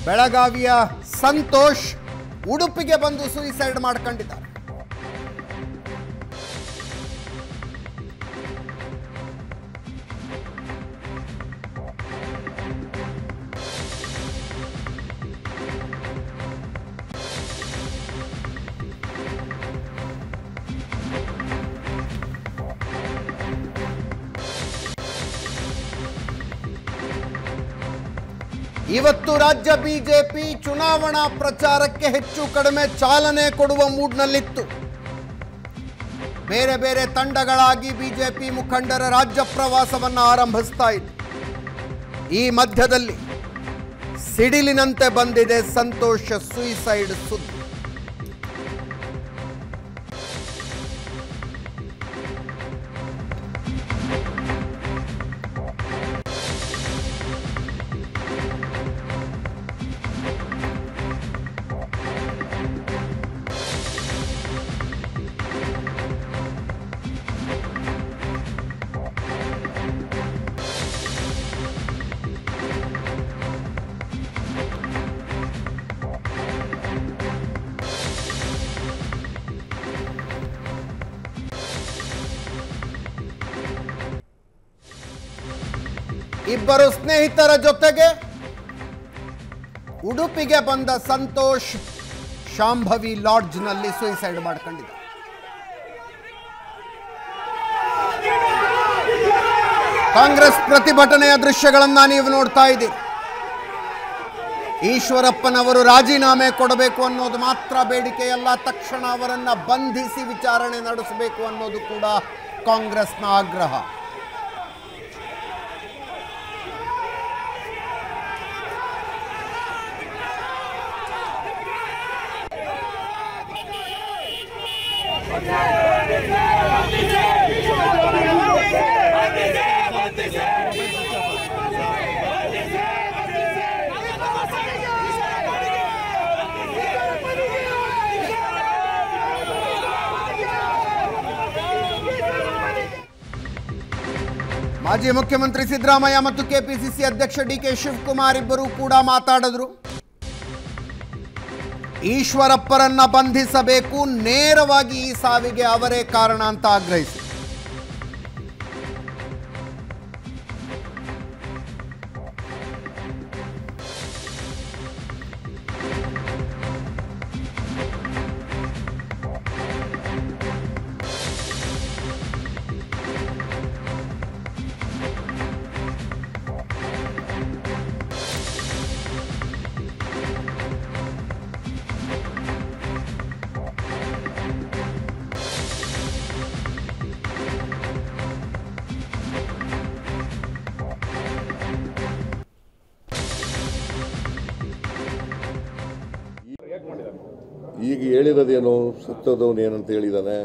ಬೆಳಗಾವಿಯ ಸಂತೋಷ್ ಉಡುಪಿಗೆ ಬಂದು ಸೂಯಿಸೈಡ್ ಮಾಡ್ಕೊಂಡಿದ್ದಾರೆ ಇವತ್ತು ರಾಜ್ಯ ಬಿಜೆಪಿ ಚುನಾವಣಾ ಪ್ರಚಾರಕ್ಕೆ ಹೆಚ್ಚು ಕಡಿಮೆ ಚಾಲನೆ ಕೊಡುವ ಮೂಡ್ನಲ್ಲಿತ್ತು ಬೇರೆ ಬೇರೆ ತಂಡಗಳಾಗಿ ಬಿಜೆಪಿ ಮುಖಂಡರ ರಾಜ್ಯ ಪ್ರವಾಸವನ್ನು ಆರಂಭಿಸ್ತಾ ಇದೆ ಈ ಮಧ್ಯದಲ್ಲಿ ಸಿಡಿಲಿನಂತೆ ಬಂದಿದೆ ಸಂತೋಷ ಸುಯಿಸೈಡ್ ಸುದ್ದಿ ಇಬ್ಬರು ಸ್ನೇಹಿತರ ಜೊತೆಗೆ ಉಡುಪಿಗೆ ಬಂದ ಸಂತೋಷ್ ಶಾಂಭವಿ ಲಾಡ್ಜ್ನಲ್ಲಿ ಸುಯಿಸೈಡ್ ಮಾಡ್ಕೊಂಡಿದ್ದ ಕಾಂಗ್ರೆಸ್ ಪ್ರತಿಭಟನೆಯ ದೃಶ್ಯಗಳನ್ನ ನೀವು ನೋಡ್ತಾ ಇದ್ದೀರಿ ಈಶ್ವರಪ್ಪನವರು ರಾಜೀನಾಮೆ ಕೊಡಬೇಕು ಅನ್ನೋದು ಮಾತ್ರ ಬೇಡಿಕೆಯಲ್ಲ ತಕ್ಷಣ ಅವರನ್ನ ಬಂಧಿಸಿ ವಿಚಾರಣೆ ನಡೆಸಬೇಕು ಅನ್ನೋದು ಕೂಡ ಕಾಂಗ್ರೆಸ್ನ ಆಗ್ರಹ ಮಾಜಿ ಮುಖ್ಯಮಂತ್ರಿ ಸಿದ್ದರಾಮಯ್ಯ ಮತ್ತು ಕೆಪಿಸಿಸಿ ಅಧ್ಯಕ್ಷ ಡಿ ಕೆ ಶಿವಕುಮಾರ್ ಇಬ್ಬರು ಕೂಡ ಮಾತಾಡಿದ್ರು ಈಶ್ವರಪ್ಪರನ್ನ ಬಂಧಿಸಬೇಕು ನೇರವಾಗಿ ಈ ಸಾವಿಗೆ ಅವರೇ ಕಾರಣ ಅಂತ ಆಗ್ರಹಿಸಿ ಈಗ ಹೇಳಿರೋದೇನು ಸತ್ತೋದವನು ಏನಂತ ಹೇಳಿದಾನೆ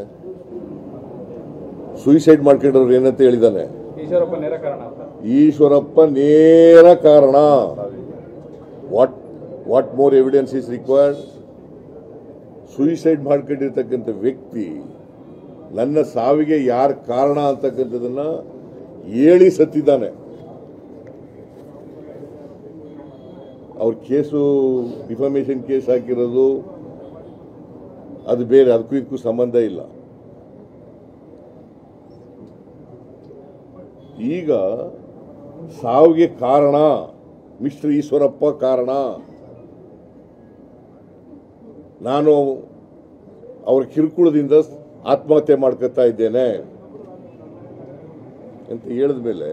ಸೂಯಿಸೈಡ್ ಮಾಡ್ಕೊಂಡಿರೋರು ಏನಂತ ಹೇಳಿದಾನೆ ಈಶ್ವರಪ್ಪ ನೇರ ಕಾರಣ ಅಂತ ಈಶ್ವರಪ್ಪ ನೇರ ಕಾರಣ what what more evidence is required suicide ಮಾಡ್ಕೊಂಡಿರ್ತಕ್ಕಂಥ ವ್ಯಕ್ತಿ ನನ್ನ ಸಾವಿಗೆ ಯಾರು ಕಾರಣ ಅಂತಕ್ಕಂಥದ್ದನ್ನ ಹೇಳಿ ಸತ್ತಿದ್ದಾನೆ ಅವ್ರ ಕೇಸು ಡಿಫಾಮೇಷನ್ ಕೇಸ್ ಹಾಕಿರೋದು ಅದು ಬೇರೆ ಅದಕ್ಕೂ ಇದಕ್ಕೂ ಸಂಬಂಧ ಇಲ್ಲ ಈಗ ಸಾವಿಗೆ ಕಾರಣ ಮಿಸ್ಟರ್ ಈಶ್ವರಪ್ಪ ಕಾರಣ ನಾನು ಅವ್ರ ಕಿರುಕುಳದಿಂದ ಆತ್ಮಹತ್ಯೆ ಮಾಡ್ಕೊತಾ ಇದ್ದೇನೆ ಅಂತ ಹೇಳಿದ ಮೇಲೆ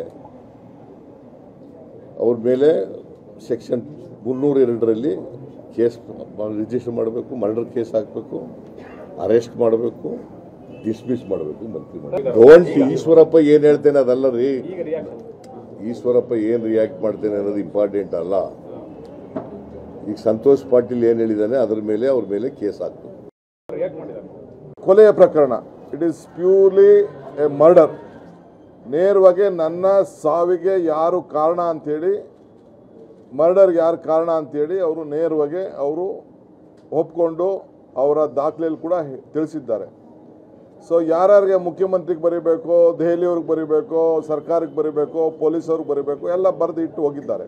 ಅವ್ರ ಮೇಲೆ ಸೆಕ್ಷನ್ ಮುನ್ನೂರ ಎರಡರಲ್ಲಿ ಕೇಸ್ ರಿಜಿಸ್ಟರ್ ಮಾಡಬೇಕು ಮರ್ಡರ್ ಕೇಸ್ ಹಾಕಬೇಕು ಅರೆಸ್ಟ್ ಮಾಡಬೇಕು ಡಿಸ್ಮಿಸ್ ಮಾಡಬೇಕು ಮಂತ್ರಿ ಡೋಂಟ್ ಈಶ್ವರಪ್ಪ ಏನು ಹೇಳ್ತೇನೆ ಅದಲ್ಲ ರೀ ಈಗ ರಿಯಾಕ್ಷನ್ ಈಶ್ವರಪ್ಪ ಏನು ರಿಯಾಕ್ಟ್ ಮಾಡ್ತೇನೆ ಅನ್ನೋದು ಇಂಪಾರ್ಟೆಂಟ್ ಅಲ್ಲ ಈಗ ಸಂತೋಷ್ ಪಾಟೀಲ್ ಏನು ಹೇಳಿದಾನೆ ಅದ್ರ ಮೇಲೆ ಅವ್ರ ಮೇಲೆ ಕೇಸ್ ಹಾಕ್ಬೇಕು ರಿಯಾಕ್ಟ್ ಮಾಡಿದ್ದಾರೆ ಕೊಲೆಯ ಪ್ರಕರಣ it is purely a murder ನೇರವಾಗಿ ನನ್ನ ಸಾವಿಗೆ ಯಾರು ಕಾರಣ ಅಂಥೇಳಿ ಮರ್ಡರ್ಗೆ ಯಾರು ಕಾರಣ ಅಂಥೇಳಿ ಅವರು ನೇರವಾಗಿ ಅವರು ಒಪ್ಕೊಂಡು ಅವರ ದಾಖಲೆಯಲ್ಲಿ ಕೂಡ ಹೆ- ತಿಳಿಸಿದ್ದಾರೆ ಸೊ ಯಾರ್ಯಾರಿಗೆ ಮುಖ್ಯಮಂತ್ರಿಗೆ ಬರೀಬೇಕು ದೆಹಲಿಯವ್ರಿಗೆ ಬರೀಬೇಕು ಸರ್ಕಾರಕ್ಕೆ ಬರೀಬೇಕು ಪೊಲೀಸವ್ರಿಗೆ ಬರೀಬೇಕು ಎಲ್ಲ ಬರೆದು ಇಟ್ಟು ಹೋಗಿದ್ದಾರೆ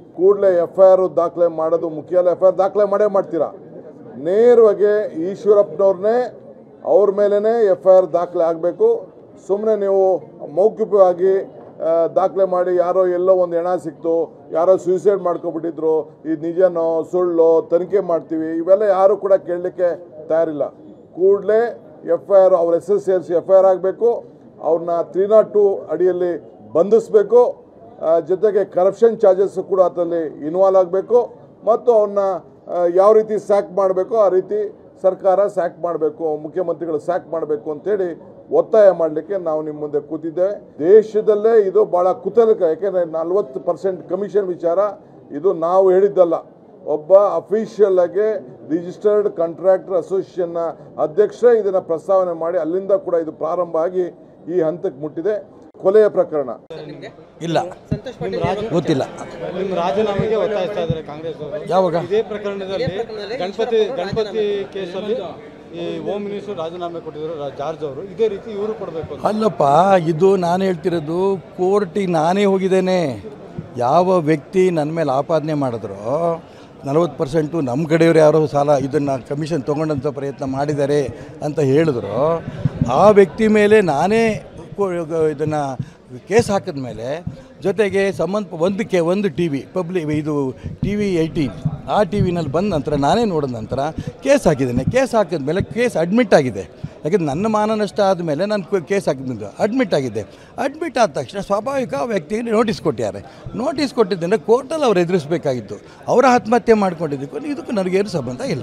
ಕೂಡಲೇ ಎಫ್ ಐ ಆರ್ ದಾಖಲೆ ಮಾಡೋದು ಮುಖ್ಯ ಅಲ್ಲ ಎಫ್ ಐ ಆರ್ ದಾಖಲೆ ಮಾಡೇ ಮಾಡ್ತೀರಾ ನೇರವಾಗಿ ಈಶ್ವರಪ್ಪನವ್ರನ್ನೇ ಅವ್ರ ಮೇಲೇ ಎಫ್ ಐ ಆರ್ ದಾಖಲೆ ಆಗಬೇಕು ಸುಮ್ಮನೆ ನೀವು ಮೌಖಿಕವಾಗಿ ಆ, ದಾಖಲೆ ಮಾಡಿ ಯಾರೋ ಎಲ್ಲೋ ಒಂದು ಹೆಣ ಸಿಕ್ತು ಯಾರೋ ಸೂಸೈಡ್ ಮಾಡ್ಕೊಬಿಟ್ಟಿದ್ರು ಇದು ನಿಜನೋ ಸುಳ್ಳು ತನಿಖೆ ಮಾಡ್ತೀವಿ ಇವೆಲ್ಲ ಯಾರು ಕೂಡ ಕೇಳಲಿಕ್ಕೆ ತಯಾರಿಲ್ಲ ಕೂಡಲೇ ಎಫ್ ಐ ಆರ್ ಅವ್ರ ಹೆಸರು ಸೇರಿಸಿ ಎಫ್ ಐ ಆರ್ ಆಗಬೇಕು ಅವ್ರನ್ನ ತ್ರೀ ನಾಟ್ ಟು ಅಡಿಯಲ್ಲಿ ಬಂಧಿಸಬೇಕು ಜೊತೆಗೆ ಕರಪ್ಷನ್ ಚಾರ್ಜಸ್ ಕೂಡ ಅದರಲ್ಲಿ ಇನ್ವಾಲ್ವ್ ಆಗಬೇಕು ಮತ್ತು ಅವ್ರನ್ನ ಯಾವ ರೀತಿ ಸ್ಯಾಕ್ ಮಾಡಬೇಕು ಆ ರೀತಿ ಸರ್ಕಾರ ಸ್ಯಾಕ್ ಮಾಡಬೇಕು ಮುಖ್ಯಮಂತ್ರಿಗಳು ಸ್ಯಾಕ್ ಮಾಡಬೇಕು ಅಂತೇಳಿ ಒತ್ತಾಯ ಮಾಡಲಿಕ್ಕೆ ನಾವು ನಿಮ್ಮ ಮುಂದೆ ಕೂತಿದ್ದೇವೆ ದೇಶದಲ್ಲೇ ಇದು ಭಾಳ ಕುತೂಹಲಕ ಯಾಕೆಂದರೆ ನಲ್ವತ್ತು ಪರ್ಸೆಂಟ್ ಕಮಿಷನ್ ವಿಚಾರ ಇದು ನಾವು ಹೇಳಿದ್ದಲ್ಲ ಒಬ್ಬ ಅಫಿಷಿಯಲ್ ಆಗಿ ರಿಜಿಸ್ಟರ್ಡ್ ಕಾಂಟ್ರಾಕ್ಟರ್ ಅಸೋಸಿಯೇಷನ್ನ ಅಧ್ಯಕ್ಷರೇ ಇದನ್ನು ಪ್ರಸ್ತಾವನೆ ಮಾಡಿ ಅಲ್ಲಿಂದ ಕೂಡ ಇದು ಪ್ರಾರಂಭ ಆಗಿ ಈ ಹಂತಕ್ಕೆ ಮುಟ್ಟಿದೆ ಕೊಲೆಯ ಪ್ರಕರಣ ಇಲ್ಲ ಗೊತ್ತಿಲ್ಲ ನಿಮ್ಮ ರಾಜೀನಾಮೆಗೆ ಒತ್ತಾಯಿಸ್ತಾ ಇದ್ದಾರೆ ಕಾಂಗ್ರೆಸ್ ಅವರು ಯಾವಾಗ ಇದೇ ಪ್ರಕರಣದಲ್ಲಿ ಗಣಪತಿ ಗಣಪತಿ ಕೇಸಲ್ಲಿ ಈ ಹೋಮ್ ಮಿನಿಸ್ಟರ್ ರಾಜೀನಾಮೆ ಕೊಟ್ಟಿದ್ರು ರಾ- ಜಾರ್ಜ್ ಅವರು ಇದೇ ರೀತಿ ಇವರು ಕೊಡಬೇಕು ಅಂತ ಅಲ್ಲಪ್ಪ ಇದು ನಾನು ಹೇಳ್ತಿರೋದು ಕೋರ್ಟಿಗೆ ನಾನೇ ಹೋಗಿದ್ದೇನೆ ಯಾವ ವ್ಯಕ್ತಿ ನನ್ನ ಮೇಲೆ ಆಪಾದನೆ ಮಾಡಿದ್ರು ನಲವತ್ತು ಪರ್ಸೆಂಟು ನಮ್ಮ ಕಡೆಯವರು ಯಾರೋ ಸಾಲ ಇದನ್ನು ಕಮಿಷನ್ ತೊಗೊಂಡಂಥ ಪ್ರಯತ್ನ ಮಾಡಿದ್ದಾರೆ ಅಂತ ಹೇಳಿದ್ರು ಆ ವ್ಯಕ್ತಿ ಮೇಲೆ ನಾನೇ ಇದನ್ನು ಕೇಸ್ ಹಾಕಿದ ಮೇಲೆ ಜೊತೆಗೆ ಸಂಬಂಧ ಒಂದು ಕೆ ಒಂದು ಟಿ ವಿ ಪಬ್ಲಿಕ್ ಇದು ಟಿ ವಿ ಏಯ್ಟೀನ್ ಆ ಟಿ ವಿನಲ್ಲಿ ಬಂದ ನಂತರ ನಾನೇ ನೋಡಿದ ನಂತರ ಕೇಸ್ ಹಾಕಿದ್ದೇನೆ ಕೇಸ್ ಹಾಕಿದ ಮೇಲೆ ಕೇಸ್ ಅಡ್ಮಿಟ್ ಆಗಿದೆ ಯಾಕಂದ್ರೆ ನನ್ನ ಮಾನನಷ್ಟ ಆದಮೇಲೆ ನಾನು ಕೇಸ್ ಹಾಕಿದ್ದು ಅಡ್ಮಿಟ್ ಆಗಿದೆ ಅಡ್ಮಿಟ್ ಆದ ತಕ್ಷಣ ಸ್ವಾಭಾವಿಕ ಆ ವ್ಯಕ್ತಿಗೆ ನೋಟಿಸ್ ಕೊಟ್ಟಿದ್ದಾರೆ ನೋಟಿಸ್ ಕೊಟ್ಟಿದ್ದರಿಂದ ಕೋರ್ಟಲ್ಲಿ ಅವ್ರು ಎದುರಿಸಬೇಕಾಗಿತ್ತು ಅವರ ಆತ್ಮಹತ್ಯೆ ಮಾಡ್ಕೊಂಡಿದ್ದಕ್ಕೂ ಇದಕ್ಕೂ ನನಗೇನು ಸಂಬಂಧ ಇಲ್ಲ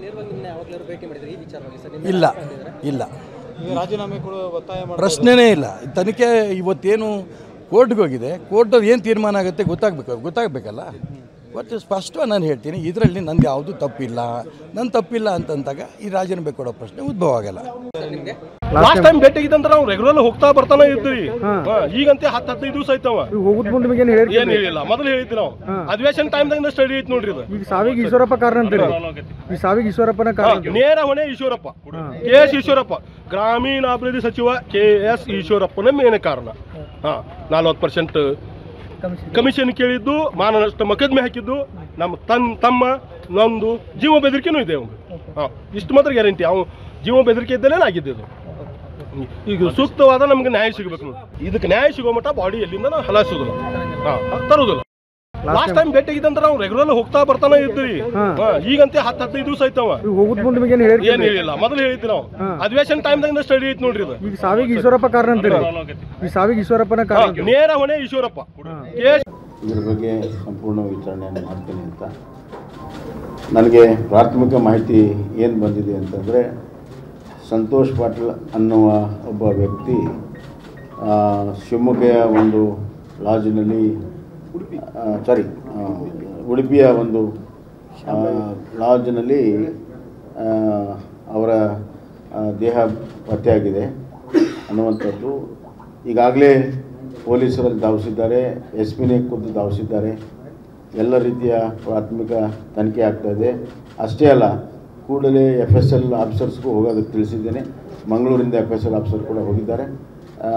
ಇಲ್ಲ ಇಲ್ಲ ಈಗ ರಾಜೀನಾಮೆ ಕೊಡುವ ಒತ್ತಾಯ ಮಾಡಿ ಪ್ರಶ್ನೆನೇ ಇಲ್ಲ ತನಿಖೆ ಇವತ್ತೇನು ಕೋರ್ಟ್ಗೆ ಹೋಗಿದೆ ಕೋರ್ಟಲ್ಲಿ ಏನು ತೀರ್ಮಾನ ಆಗುತ್ತೆ ಗೊತ್ತಾಗಬೇಕು ಗೊತ್ತಾಗಬೇಕಲ್ಲ ಒಟ್ಟು ಸ್ಪಷ್ಟವಾಗಿ ನಾನು ಹೇಳ್ತೀನಿ ಇದರಲ್ಲಿ ನಂದು ಯಾವುದು ತಪ್ಪಿಲ್ಲ ನನ್ನ ತಪ್ಪಿಲ್ಲ ಅಂತಂದಾಗ ಈ ರಾಜೀನಾಮೆ ಕೊಡೋ ಪ್ರಶ್ನೆ ಉದ್ಭವ ಆಗಲ್ಲ ಲಾಸ್ಟ್ ಟೈಮ್ ಭೇಟಿಗಿದ್ದಂತ ನಾವು ರೆಗ್ಯುಲರ್ ಹೋಗ್ತಾ ಬರ್ತಾನೆ ಇದ್ರಿ ಹಾ, ಈಗಂತೆ ಹತ್ತು ಹದಿನೈದು ದಿವಸ ಆಯ್ತವ ಹೋಗುದ್ ಮುಂದೆ ನಿಮಗೆ ಏನು ಏನ್ ಹೇಳಿಲ್ಲ ಮೊದಲು ಹೇಳಿದ್ವಿ ನಾವು ಅಧಿವೇಶನ ಟೈಮ್ದಾಗ ಸ್ಟಡಿ ಐತಿ ನೋಡ್ರಿ ಇದು ಈಗ ಸಾವಿಗೆ ಈಶ್ವರಪ್ಪ ಕಾರಣ ಅಂತೀರಿ ಈ ಸಾವಿಗೆ ಈಶ್ವರಪ್ಪನ ಕಾರಣ ಹಾ, ನೇರ ಹೊಣೆ ಈಶ್ವರಪ್ಪ ಕೆ ಎಸ್ ಈಶ್ವರಪ್ಪ ಗ್ರಾಮೀಣಾಭಿವೃದ್ಧಿ ಸಚಿವ ಕೆ ಎಸ್ ಈಶ್ವರಪ್ಪನ ಮೇನ ಕಾರಣ ಹಾ ನಲ್ವತ್ತು ಪರ್ಸೆಂಟ್ ಕಮಿಷನ್ ಕೇಳಿದ್ದು ಮಾನನಷ್ಟ ಮೊಕದ್ದಮೆ ಹಾಕಿದ್ದು ನಮ್ಮ ತನ್ ತಮ್ಮ ನಮ್ದು ಜೀವ ಬೆದರಿಕೆನೂ ಇದೆ ಅವ್ನು ಹಾ ಇಷ್ಟು ಮಾತ್ರ ಗ್ಯಾರಂಟಿ ಅವ್ನು ಜೀವ ಬೆದರಿಕೆ ಇದ್ದಲೇ ಆಗಿದ್ದು ಇದು ಈಗ ಸೂಕ್ತವಾದ ನಮ್ಗೆ ನ್ಯಾಯ ಸಿಗಬೇಕು ನೋಡಿ ಇದಕ್ಕೆ ನ್ಯಾಯ ಸಿಗೋ ಮಟ್ಟ ಬಾಡಿ ಎಲ್ಲಿಂದ ನಾವು ಹಲಾಯಿಸೋದಿಲ್ಲ ಹಾ ತರೋದಿಲ್ಲ ಲಾಸ್ಟ್ ಟೈಮ್ ಭೇಟಿಗಿದ್ದಂತ ನಾವು ರೆಗ್ಯುಲರ್ ಹೋಗ್ತಾ ಬರ್ತಾನೆ ಇದ್ರಿ ಹಾ, ಈಗಂತೆ ಹತ್ತು ಹದಿನೈದು ದಿವಸ ಆಯ್ತವ ಹೋಗುದ್ ಮುಂದೆ ನಿಮಗೆ ಏನು ಏನ್ ಹೇಳಿಲ್ಲ ಮೊದಲು ಹೇಳಿದ್ವಿ ನಾವು ಅಧಿವೇಶನ ಟೈಮ್ದಾಗ ಸ್ಟಡಿ ಐತಿ ನೋಡ್ರಿ ಇದು ಈಗ ಸಾವಿಗೆ ಈಶ್ವರಪ್ಪ ಕಾರಣ ಅಂತೀರಿ ಈ ಸಾವಿಗೆ ಈಶ್ವರಪ್ಪನ ಕಾರಣ ಹಾ, ನೇರ ಹೊಣೆ ಈಶ್ವರಪ್ಪ ಕೆ ಇದ್ರ ಬಗ್ಗೆ ಸಂಪೂರ್ಣ ವಿಚಾರಣೆಯನ್ನು ಮಾಡ್ತೀನಿ ಅಂತ ನನಗೆ ಪ್ರಾಥಮಿಕ ಮಾಹಿತಿ ಏನು ಬಂದಿದೆ ಅಂತಂದರೆ ಸಂತೋಷ್ ಪಾಟೀಲ್ ಅನ್ನುವ ಒಬ್ಬ ವ್ಯಕ್ತಿ ಆ, ಶಿವಮೊಗ್ಗೆಯ ಒಂದು ಲಾಡ್ಜಿನಲ್ಲಿ ಸಾರಿ ಉಡುಪಿಯ ಒಂದು ಆ, ಲಾಡ್ಜ್ನಲ್ಲಿ ಆ, ಅವರ ಆ, ದೇಹ ಪತ್ತೆಯಾಗಿದೆ ಅನ್ನುವಂಥದ್ದು ಈಗಾಗಲೇ ಪೊಲೀಸರಲ್ಲಿ ಧಾವಿಸಿದ್ದಾರೆ ಎಸ್ ಪಿನೇ ಖುದ್ದು ಧಾವಿಸಿದ್ದಾರೆ ಎಲ್ಲ ರೀತಿಯ ಪ್ರಾಥಮಿಕ ತನಿಖೆ ಆಗ್ತಾ ಇದೆ ಅಷ್ಟೇ ಅಲ್ಲ ಕೂಡಲೇ ಎಫ್ ಎಸ್ ಎಲ್ ಆಫೀಸರ್ಸ್ಗೂ ಹೋಗೋದಕ್ಕೆ ತಿಳಿಸಿದ್ದೇನೆ ಮಂಗಳೂರಿಂದ ಎಫ್ ಎಸ್ ಎಲ್ ಆಫೀಸರ್ ಕೂಡ ಹೋಗಿದ್ದಾರೆ ಆ,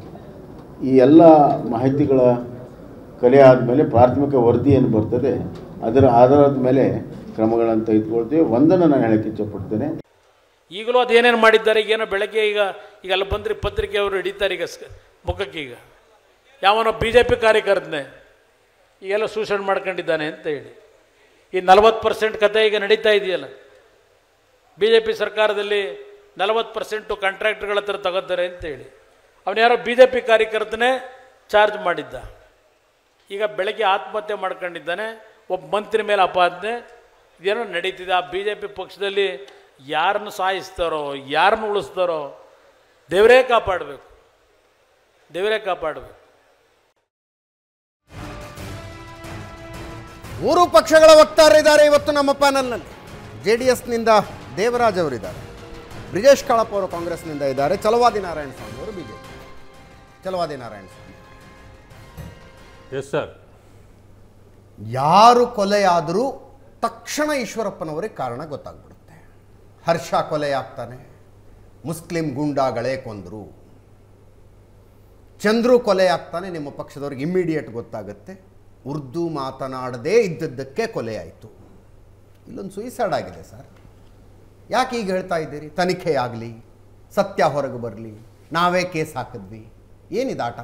ಈ ಎಲ್ಲ ಮಾಹಿತಿಗಳ ಕಲೆ ಆದಮೇಲೆ ಪ್ರಾಥಮಿಕ ವರದಿ ಏನು ಬರ್ತದೆ ಅದರ ಆಧಾರದ ಮೇಲೆ ಕ್ರಮಗಳನ್ನು ತೆಗೆದುಕೊಳ್ತೀವಿ ಒಂದನ್ನು ನಾನು ಹೇಳಕ್ಕೆ ಇಚ್ಛಪಡ್ತೇನೆ ಈಗಲೂ ಅದೇನೇನು ಮಾಡಿದ್ದಾರೆ ಈಗೇನೋ ಬೆಳಗ್ಗೆ ಈಗ ಈಗ ಅಲ್ಲಿ ಬಂದರೆ ಪತ್ರಿಕೆ ಅವರು ಹಿಡಿತಾರೆ ಈಗ ಸ್- ಮುಖಕ್ಕೆ ಈಗ ಯಾವನೋ ಬಿ ಜೆ ಪಿ ಕಾರ್ಯಕರ್ತನೆ ಈಗೆಲ್ಲ ಸೂಸೈಡ್ ಮಾಡ್ಕೊಂಡಿದ್ದಾನೆ ಅಂತ ಹೇಳಿ ಈ ನಲವತ್ತು ಪರ್ಸೆಂಟ್ ಕತೆ ಈಗ ನಡೀತಾ ಇದೆಯಲ್ಲ ಬಿ ಜೆ ಪಿ ಸರ್ಕಾರದಲ್ಲಿ ನಲವತ್ತು ಪರ್ಸೆಂಟು ಕಾಂಟ್ರಾಕ್ಟ್ಗಳ ಹತ್ರ ತಗೋತಾರೆ ಅಂತೇಳಿ ಅವನು ಯಾರೋ ಬಿ ಜೆ ಪಿ ಕಾರ್ಯಕರ್ತನೇ ಚಾರ್ಜ್ ಮಾಡಿದ್ದ ಈಗ ಬೆಳಗ್ಗೆ ಆತ್ಮಹತ್ಯೆ ಮಾಡ್ಕೊಂಡಿದ್ದಾನೆ ಒಬ್ಬ ಮಂತ್ರಿ ಮೇಲೆ ಅಪಾದನೆ ಇದೇನೋ ನಡೀತಿದೆ ಆ ಬಿ ಜೆ ಪಿ ಪಕ್ಷದಲ್ಲಿ ಯಾರನ್ನು ಸಾಯಿಸ್ತಾರೋ ಯಾರನ್ನು ಉಳಿಸ್ತಾರೋ ದೇವರೇ ಕಾಪಾಡಬೇಕು ದೇವರೇ ಕಾಪಾಡಬೇಕು ಮೂರು ಪಕ್ಷಗಳ ವಕ್ತಾರರಿದ್ದಾರೆ ಇವತ್ತು ನಮ್ಮ ಪ್ಯಾನಲ್ನಲ್ಲಿ ಜೆ ಡಿ ಎಸ್ನಿಂದ ದೇವರಾಜ್ ಅವರಿದ್ದಾರೆ ಬ್ರಿಜೇಶ್ ಕಾಳಪ್ಪ ಅವರು ಕಾಂಗ್ರೆಸ್ನಿಂದ ಇದ್ದಾರೆ ಚಲವಾದಿ ನಾರಾಯಣ ಸ್ವಾಮಿ ಅವರು BJP Chalavadi Narayana Swamy yes sir ಯಾರು ಕೊಲೆಯಾದರೂ ತಕ್ಷಣ ಈಶ್ವರಪ್ಪನವರಿಗೆ ಕಾರಣ ಗೊತ್ತಾಗ್ಬಿಡುತ್ತೆ ಹರ್ಷ ಕೊಲೆಯಾಗ್ತಾನೆ ಮುಸ್ಲಿಂ ಗೂಂಡಾಗಳೇ ಕೊಂದರು ಚಂದ್ರು ಕೊಲೆ ಆಗ್ತಾನೆ ನಿಮ್ಮ ಪಕ್ಷದವ್ರಿಗೆ ಇಮ್ಮಿಡಿಯೇಟ್ ಗೊತ್ತಾಗುತ್ತೆ ಉರ್ದು ಮಾತನಾಡದೇ ಇದ್ದದ್ದಕ್ಕೆ ಕೊಲೆ ಆಯಿತು ಇಲ್ಲೊಂದು ಸುಯಿಸೈಡ್ ಆಗಿದೆ ಸರ್ ಯಾಕೆ ಈಗ ಹೇಳ್ತಾ ಇದ್ದೀರಿ ತನಿಖೆ ಆಗಲಿ ಸತ್ಯ ಹೊರಗೆ ಬರಲಿ ನಾವೇ ಕೇಸ್ ಹಾಕಿದ್ವಿ ಏನಿದೆ ಆಟ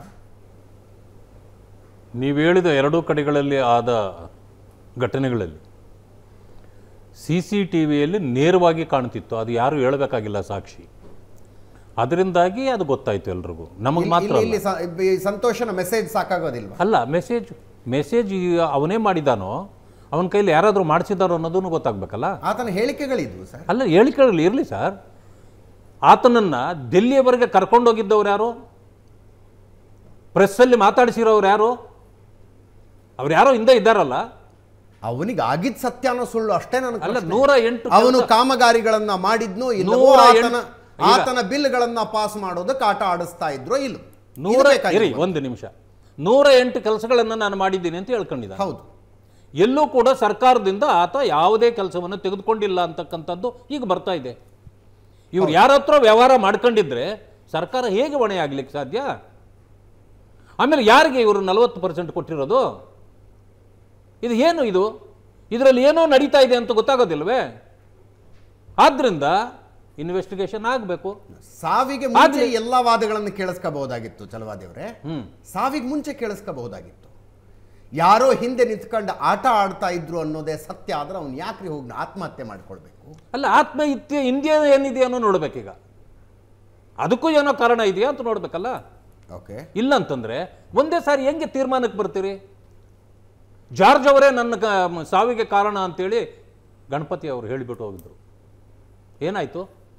ನೀವು ಹೇಳಿದ ಎರಡೂ ಕಡೆಗಳಲ್ಲಿ ಆದ ಘಟನೆಗಳಲ್ಲಿ ಸಿ ಸಿ ಟಿ ವಿಯಲ್ಲಿ ನೇರವಾಗಿ ಕಾಣ್ತಿತ್ತು ಅದು ಯಾರು ಹೇಳಬೇಕಾಗಿಲ್ಲ ಸಾಕ್ಷಿ ಅದರಿಂದಾಗಿ ಅದು ಗೊತ್ತಾಯ್ತು ಎಲ್ರಿಗೂ ನಮಗೆ ಇಲ್ಲಿ- ಮಾತ್ರ ಇಲ್ಲಿ- ಅಲ್ಲ. ಇಲ್ಲಿ ಸ- ಈ ಸಂತೋಷನ ಮೆಸೇಜ್ ಸಾಕಾಗೋದಿಲ್ವಾ ಅಲ್ಲ ಮೆಸೇಜ್ ಮೆಸೇಜ್ ಅವನೇ ಮಾಡಿದಾನೋ ಅವನ ಕೈಲಿ ಯಾರಾದರೂ ಮಾಡಿಸಿದಾರೋ ಅನ್ನೋದನ್ನು ಗೊತ್ತಾಗಬೇಕಲ್ಲ ಆತನ ಹೇಳಿಕೆಗಳಿದ್ವು ಸರ್ ಅಲ್ಲ ಹೇಳಿಕೆಗಳು ಇರಲಿ ಸರ್ ಆತನನ್ನು ಡೆಲ್ಲಿಯವರೆಗೆ ಕರ್ಕೊಂಡೋಗಿದ್ದವ್ರು ಯಾರು ಪ್ರೆಸ್ಸಲ್ಲಿ ಮಾತಾಡಿಸಿರೋರು ಯಾರು ಅವ್ರು ಯಾರೋ ಹಿಂದೆ ಇದ್ದಾರಲ್ಲ ಅವನಿಗೆ ಆಗಿದ್ ಸತ್ಯನೋ ಸುಳ್ಳು ಅಷ್ಟೇ ನನಗೆ ಅಲ್ಲ, ಪ್ರಶ್ನೆ. ನೂರ ಎಂಟು ಅವನು ಕೆಲ್ಸ- ಕಾಮಗಾರಿಗಳನ್ನ ಮಾಡಿದ್ನೋ ಇಲ್ಲವೋ ನೂರ ಆತನ ಎಂಟು- ಈಗ- ಆತನ ಬಿಲ್ಗಳನ್ನ ಪಾಸ್ ಮಾಡೋದಕ್ಕೆ ಆಟ ಆಡಿಸ್ತಾ ಇದ್ರೋ ಇಲ್ಲ ನೂರ ಇರಿ ಒಂದು ನಿಮಿಷ ನೂರ ಎಂಟು ಕೆಲಸಗಳನ್ನು ನಾನು ಮಾಡಿದ್ದೀನಿ ಅಂತ ಹೇಳ್ಕೊಂಡಿದ್ದ ಹೌದು ಎಲ್ಲೂ ಕೂಡ ಸರ್ಕಾರದಿಂದ ಆತ ಯಾವುದೇ ಕೆಲಸವನ್ನು ತೆಗೆದುಕೊಂಡಿಲ್ಲ ಅಂತಕ್ಕಂಥದ್ದು ಈಗ ಬರ್ತಾ ಇದೆ ಇವ್ರು ಯಾರ ಹತ್ರ ವ್ಯವಹಾರ ಮಾಡ್ಕೊಂಡಿದ್ರೆ ಸರ್ಕಾರ ಹೇಗೆ ಹೊಣೆ ಆಗ್ಲಿಕ್ಕೆ ಸಾಧ್ಯ ಆಮೇಲೆ ಯಾರಿಗೆ ಇವರು ನಲವತ್ತು ಪರ್ಸೆಂಟ್ ಕೊಟ್ಟಿರೋದು ಇದು ಏನು ಇದು ಇದರಲ್ಲಿ ಏನೋ ನಡೀತಾ ಇದೆ ಅಂತ ಗೊತ್ತಾಗೋದಿಲ್ವೇ ಆದ್ರಿಂದ ಇನ್ವೆಸ್ಟಿಗೇಷನ್ ಆಗಬೇಕು ಸಾವಿಗೆ ಮುಂಚೆ ಆಗ್ಲಿ. ಎಲ್ಲಾ ವಾದಗಳನ್ನು ಕೇಳಿಸ್ಕೋಬಹುದಾಗಿತ್ತು ಚಲವಾದಿಯವರೇ ಹ್ಮ್ ಸಾವಿಗೆ ಮುಂಚೆ ಕೇಳಿಸ್ಕೋಬಹುದಾಗಿತ್ತು ಯಾರೋ ಹಿಂದೆ ನಿಂತ್ಕೊಂಡು ಆಟ ಆಡ್ತಾ ಇದ್ರು ಅನ್ನೋದೇ ಸತ್ಯ ಆದ್ರೆ ಅವ್ನು ಯಾಕ್ರಿ ಹೋಗಿ ಆತ್ಮಹತ್ಯೆ ಮಾಡ್ಕೊಳ್ಬೇಕು ಅಲ್ಲ ಆತ್ಮಹತ್ಯೆ ಇಂಡಿಯಾ ಏನಿದೆ ಅನ್ನೋ ನೋಡ್ಬೇಕೀಗ ಅದಕ್ಕೂ ಏನೋ ಕಾರಣ ಇದೆಯಾ ಅಂತ ನೋಡ್ಬೇಕಲ್ಲ ಓಕೆ ಇಲ್ಲ ಅಂತಂದ್ರೆ ಒಂದೇ ಸಾರಿ ಹೆಂಗೆ ತೀರ್ಮಾನಕ್ಕೆ ಬರ್ತೀರಿ ಜಾರ್ಜ್ ಅವರೇ ನನ್ನ ಕ- ಸಾವಿಗೆ ಕಾರಣ ಅಂತೇಳಿ ಗಣಪತಿ ಅವರು ಹೇಳಿಬಿಟ್ಟು ಹೋಗಿದ್ರು ಏನಾಯ್ತು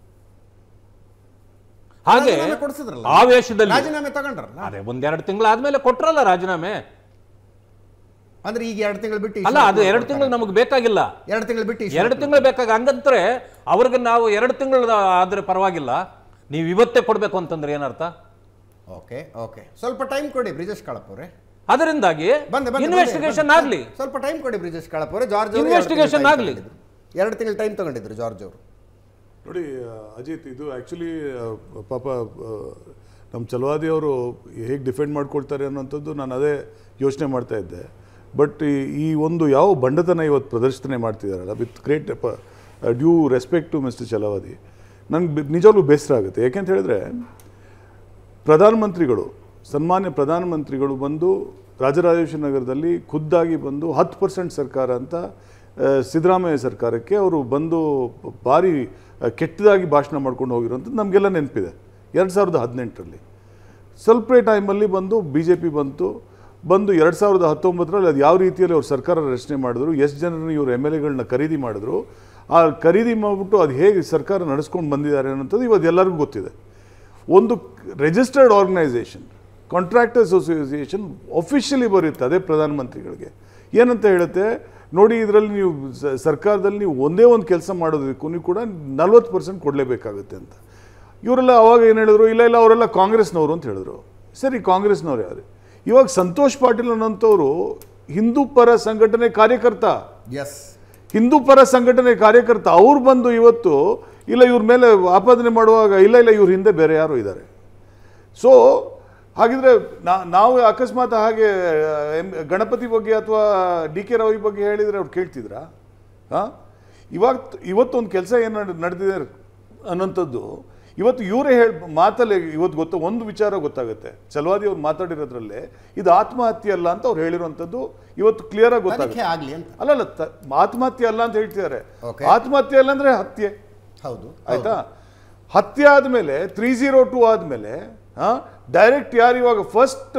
ಹಾಗೆ ರಾಜೀನಾಮೆ ಕೊಡ್ಸಿದ್ರಲ್ಲ? ಆವೇಶದಲ್ಲಿ ರಾಜೀನಾಮೆ ತಗೊಂಡ್ರಲ್ಲ ಅದೇ ಒಂದೆರಡು ತಿಂಗಳಾದ್ಮೇಲೆ ಕೊಟ್ರಲ್ಲ ರಾಜೀನಾಮೆ ಅಂದ್ರೆ ಈಗ ಎರಡು ತಿಂಗಳು ಬಿಟ್ಟು ಅಲ್ಲ ಅದು ಎರಡು ತಿಂಗಳು ನಮಗೆ ಬೇಕಾಗಿಲ್ಲ ಎರಡು ತಿಂಗಳು ಬಿಟ್ಟು ಎರಡು ತಿಂಗಳು ಬೇಕಾಗ ಹಂಗಂದ್ರೆ ಅವ್ರಿಗೆ ನಾವು ಎರಡು ತಿಂಗಳು ಆದ್ರೆ ಪರವಾಗಿಲ್ಲ ನೀವು ಇವತ್ತೇ ಕೊಡಬೇಕು ಅಂತಂದ್ರೆ ಏನರ್ಥ ಓಕೆ ಓಕೆ ಸ್ವಲ್ಪ ಟೈಮ್ ಕೊಡಿ ಬ್ರಿಜೇಶ್ ಕಾಳಪ್ಪ ಅವರೇ ಅದರಿಂದಾಗಿ ಬಂದೆ ಬಂದೆ, ಇನ್ವೆಸ್ಟಿಗೇಷನ್ ಬಂದೆ. ಆಗಲಿ ಸ್ವಲ್ಪ ಟೈಮ್ ಕೊಡಿ ಬ್ರಿಜೇಶ್ ಕಾಳಪ್ಪ ಅವರೇ ಜಾರ್ಜ್ ಅವರು Investigation ಆಗ್ಲಿ. ಎರಡು ತಿಂಗಳು ಟೈಮ್ ತಗೊಂಡಿದ್ರು ಜಾರ್ಜ್ ಅವರು ನೋಡಿ ಅಜಿತ್ ಇದು ಆ್ಯಕ್ಚುಲಿ ಪಾಪ ನಮ್ಮ ಚಲವಾದಿ ಅವರು ಹೇಗೆ ಡಿಫೆಂಡ್ ಮಾಡ್ಕೊಳ್ತಾರೆ ಅನ್ನೋಂಥದ್ದು ನಾನು ಅದೇ ಯೋಚನೆ ಮಾಡ್ತಾ ಇದ್ದೆ ಬಟ್ ಈ ಒಂದು ಯಾವ ಬಂಡತನ ಇವತ್ತು ಪ್ರದರ್ಶನ ಮಾಡ್ತಿದ್ದಾರಲ್ಲ with great due respect to mister Chalavadi ನನಗೆ ನಿಜವಾಗ್ಲೂ ಬೇಸರ ಆಗುತ್ತೆ ಯಾಕೆಂತ ಹೇಳಿದ್ರೆ ಪ್ರಧಾನಮಂತ್ರಿಗಳು ಸನ್ಮಾನ್ಯ ಪ್ರಧಾನಮಂತ್ರಿಗಳು ಬಂದು ರಾಜರಾಜೇಶ್ವರ ನಗರದಲ್ಲಿ ಖುದ್ದಾಗಿ ಬಂದು ಹತ್ತು ಪರ್ಸೆಂಟ್ ಸರ್ಕಾರ ಅಂತ ಆ, ಸಿದ್ದರಾಮಯ್ಯ ಸರ್ಕಾರಕ್ಕೆ ಅವರು ಬಂದು ಭಾರಿ ಆ, ಕೆಟ್ಟದಾಗಿ ಭಾಷಣ ಮಾಡ್ಕೊಂಡು ಹೋಗಿರೋಂಥದ್ದು ನಮಗೆಲ್ಲ ನೆನಪಿದೆ ಎರಡು ಸಾವಿರದ ಹದಿನೆಂಟರಲ್ಲಿ ಸ್ವಲ್ಪ ಟೈಮಲ್ಲಿ ಬಂದು ಬಿ ಜೆ ಪಿ ಬಂತು ಬಂದು ಎರಡು ಸಾವಿರದ ಹತ್ತೊಂಬತ್ತರಲ್ಲಿ ಅದು ಯಾವ ರೀತಿಯಲ್ಲಿ ಅವ್ರು ಸರ್ಕಾರ ರಚನೆ ಮಾಡಿದ್ರು ಎಷ್ಟು ಜನರನ್ನು ಇವರು ಎಮ್ ಎಲ್ ಎಗಳನ್ನ ಖರೀದಿ ಮಾಡಿದ್ರು ಆ ಖರೀದಿ ಮಾಡಿಬಿಟ್ಟು ಅದು ಹೇಗೆ ಸರ್ಕಾರ ನಡೆಸ್ಕೊಂಡು ಬಂದಿದ್ದಾರೆ ಅನ್ನೋಂಥದ್ದು ಇವತ್ತು ಎಲ್ಲರಿಗೂ ಗೊತ್ತಿದೆ ಒಂದು registered organisation contractors association officially ಬರುತ್ತೆ ಅದೇ ಪ್ರಧಾನಮಂತ್ರಿಗಳಿಗೆ ಏನಂತ ಹೇಳುತ್ತೆ ನೋಡಿ ಇದರಲ್ಲಿ ನೀವು ಸ- ಸರ್ಕಾರದಲ್ಲಿ ನೀವು ಒಂದೇ ಒಂದು ಕೆಲಸ ಮಾಡೋದಕ್ಕೂ ನೀವು ಕೂಡ ನಲ್ವತ್ತು ಪರ್ಸೆಂಟ್ ಕೊಡಲೇಬೇಕಾಗುತ್ತೆ ಅಂತ ಇವರೆಲ್ಲ ಅವಾಗ ಏನು ಹೇಳಿದ್ರು ಇಲ್ಲ ಇಲ್ಲ ಅವರೆಲ್ಲ ಕಾಂಗ್ರೆಸ್ನವರು ಅಂತ ಹೇಳಿದ್ರು ಸರಿ ಕಾಂಗ್ರೆಸ್ನವ್ರು ಯಾರು ಇವಾಗ ಸಂತೋಷ್ ಪಾಟೀಲ್ ಅನ್ನೋಂಥವ್ರು ಹಿಂದೂ ಪರ ಸಂಘಟನೆ ಕಾರ್ಯಕರ್ತ ಎಸ್ ಹಿಂದೂ ಪರ ಸಂಘಟನೆ ಕಾರ್ಯಕರ್ತ ಅವ್ರು ಬಂದು ಇವತ್ತು ಇಲ್ಲ ಇವ್ರ ಮೇಲೆ ಆಪಾದನೆ ಮಾಡುವಾಗ ಇಲ್ಲ ಇಲ್ಲ ಇವ್ರ ಹಿಂದೆ ಬೇರೆ ಯಾರು ಇದ್ದಾರೆ ಸೊ ಹಾಗಿದ್ರೆ ನಾ- ನಾವು ಅಕಸ್ಮಾತ್ ಹಾಗೆ ಎಂ- ಗಣಪತಿ ಬಗ್ಗೆ ಅಥವಾ ಡಿ ಕೆ ರವಿ ಬಗ್ಗೆ ಹೇಳಿದರೆ ಅವ್ರು ಕೇಳ್ತಿದ್ರಾ ಹಾಂ ಇವಾಗ ಇವತ್ತೊಂದು ಕೆಲಸ ಏನು ನಡೆದಿದೆ ಅನ್ನೋಂಥದ್ದು ಇವತ್ತು ಇವರೇ ಹೇಳಿ ಮಾತಲ್ಲೇ ಇವತ್ತು ಗೊತ್ತ ಒಂದು ವಿಚಾರ ಗೊತ್ತಾಗುತ್ತೆ ಚಲವಾದಿ ಅವ್ರು ಮಾತಾಡಿರೋದ್ರಲ್ಲೇ ಇದು ಆತ್ಮಹತ್ಯೆ ಅಲ್ಲ ಅಂತ ಅವ್ರು ಹೇಳಿರುವಂಥದ್ದು ಇವತ್ತು ಕ್ಲಿಯರ್ ಆಗಿ ತನಿಖೆ ಗೊತ್ತಾಗುತ್ತೆ ಆಗ್ಲಿ ಅಂತ ಅಲ್ಲಲ್ಲ ತ- ಆತ್ಮಹತ್ಯೆ ಅಲ್ಲ ಅಂತ ಹೇಳ್ತಿದ್ದಾರೆ Okay. ಆತ್ಮಹತ್ಯೆ ಅಲ್ಲ ಅಂದ್ರೆ ಹತ್ಯೆ ಹೌದು ಆಯ್ತಾ ಹತ್ಯೆ ಆದಮೇಲೆ ತ್ರೀ ಜೀರೋ ಟೂ ಆದಮೇಲೆ ಡೈರೆಕ್ಟ್ ಯಾರು ಇವಾಗ ಫಸ್ಟ್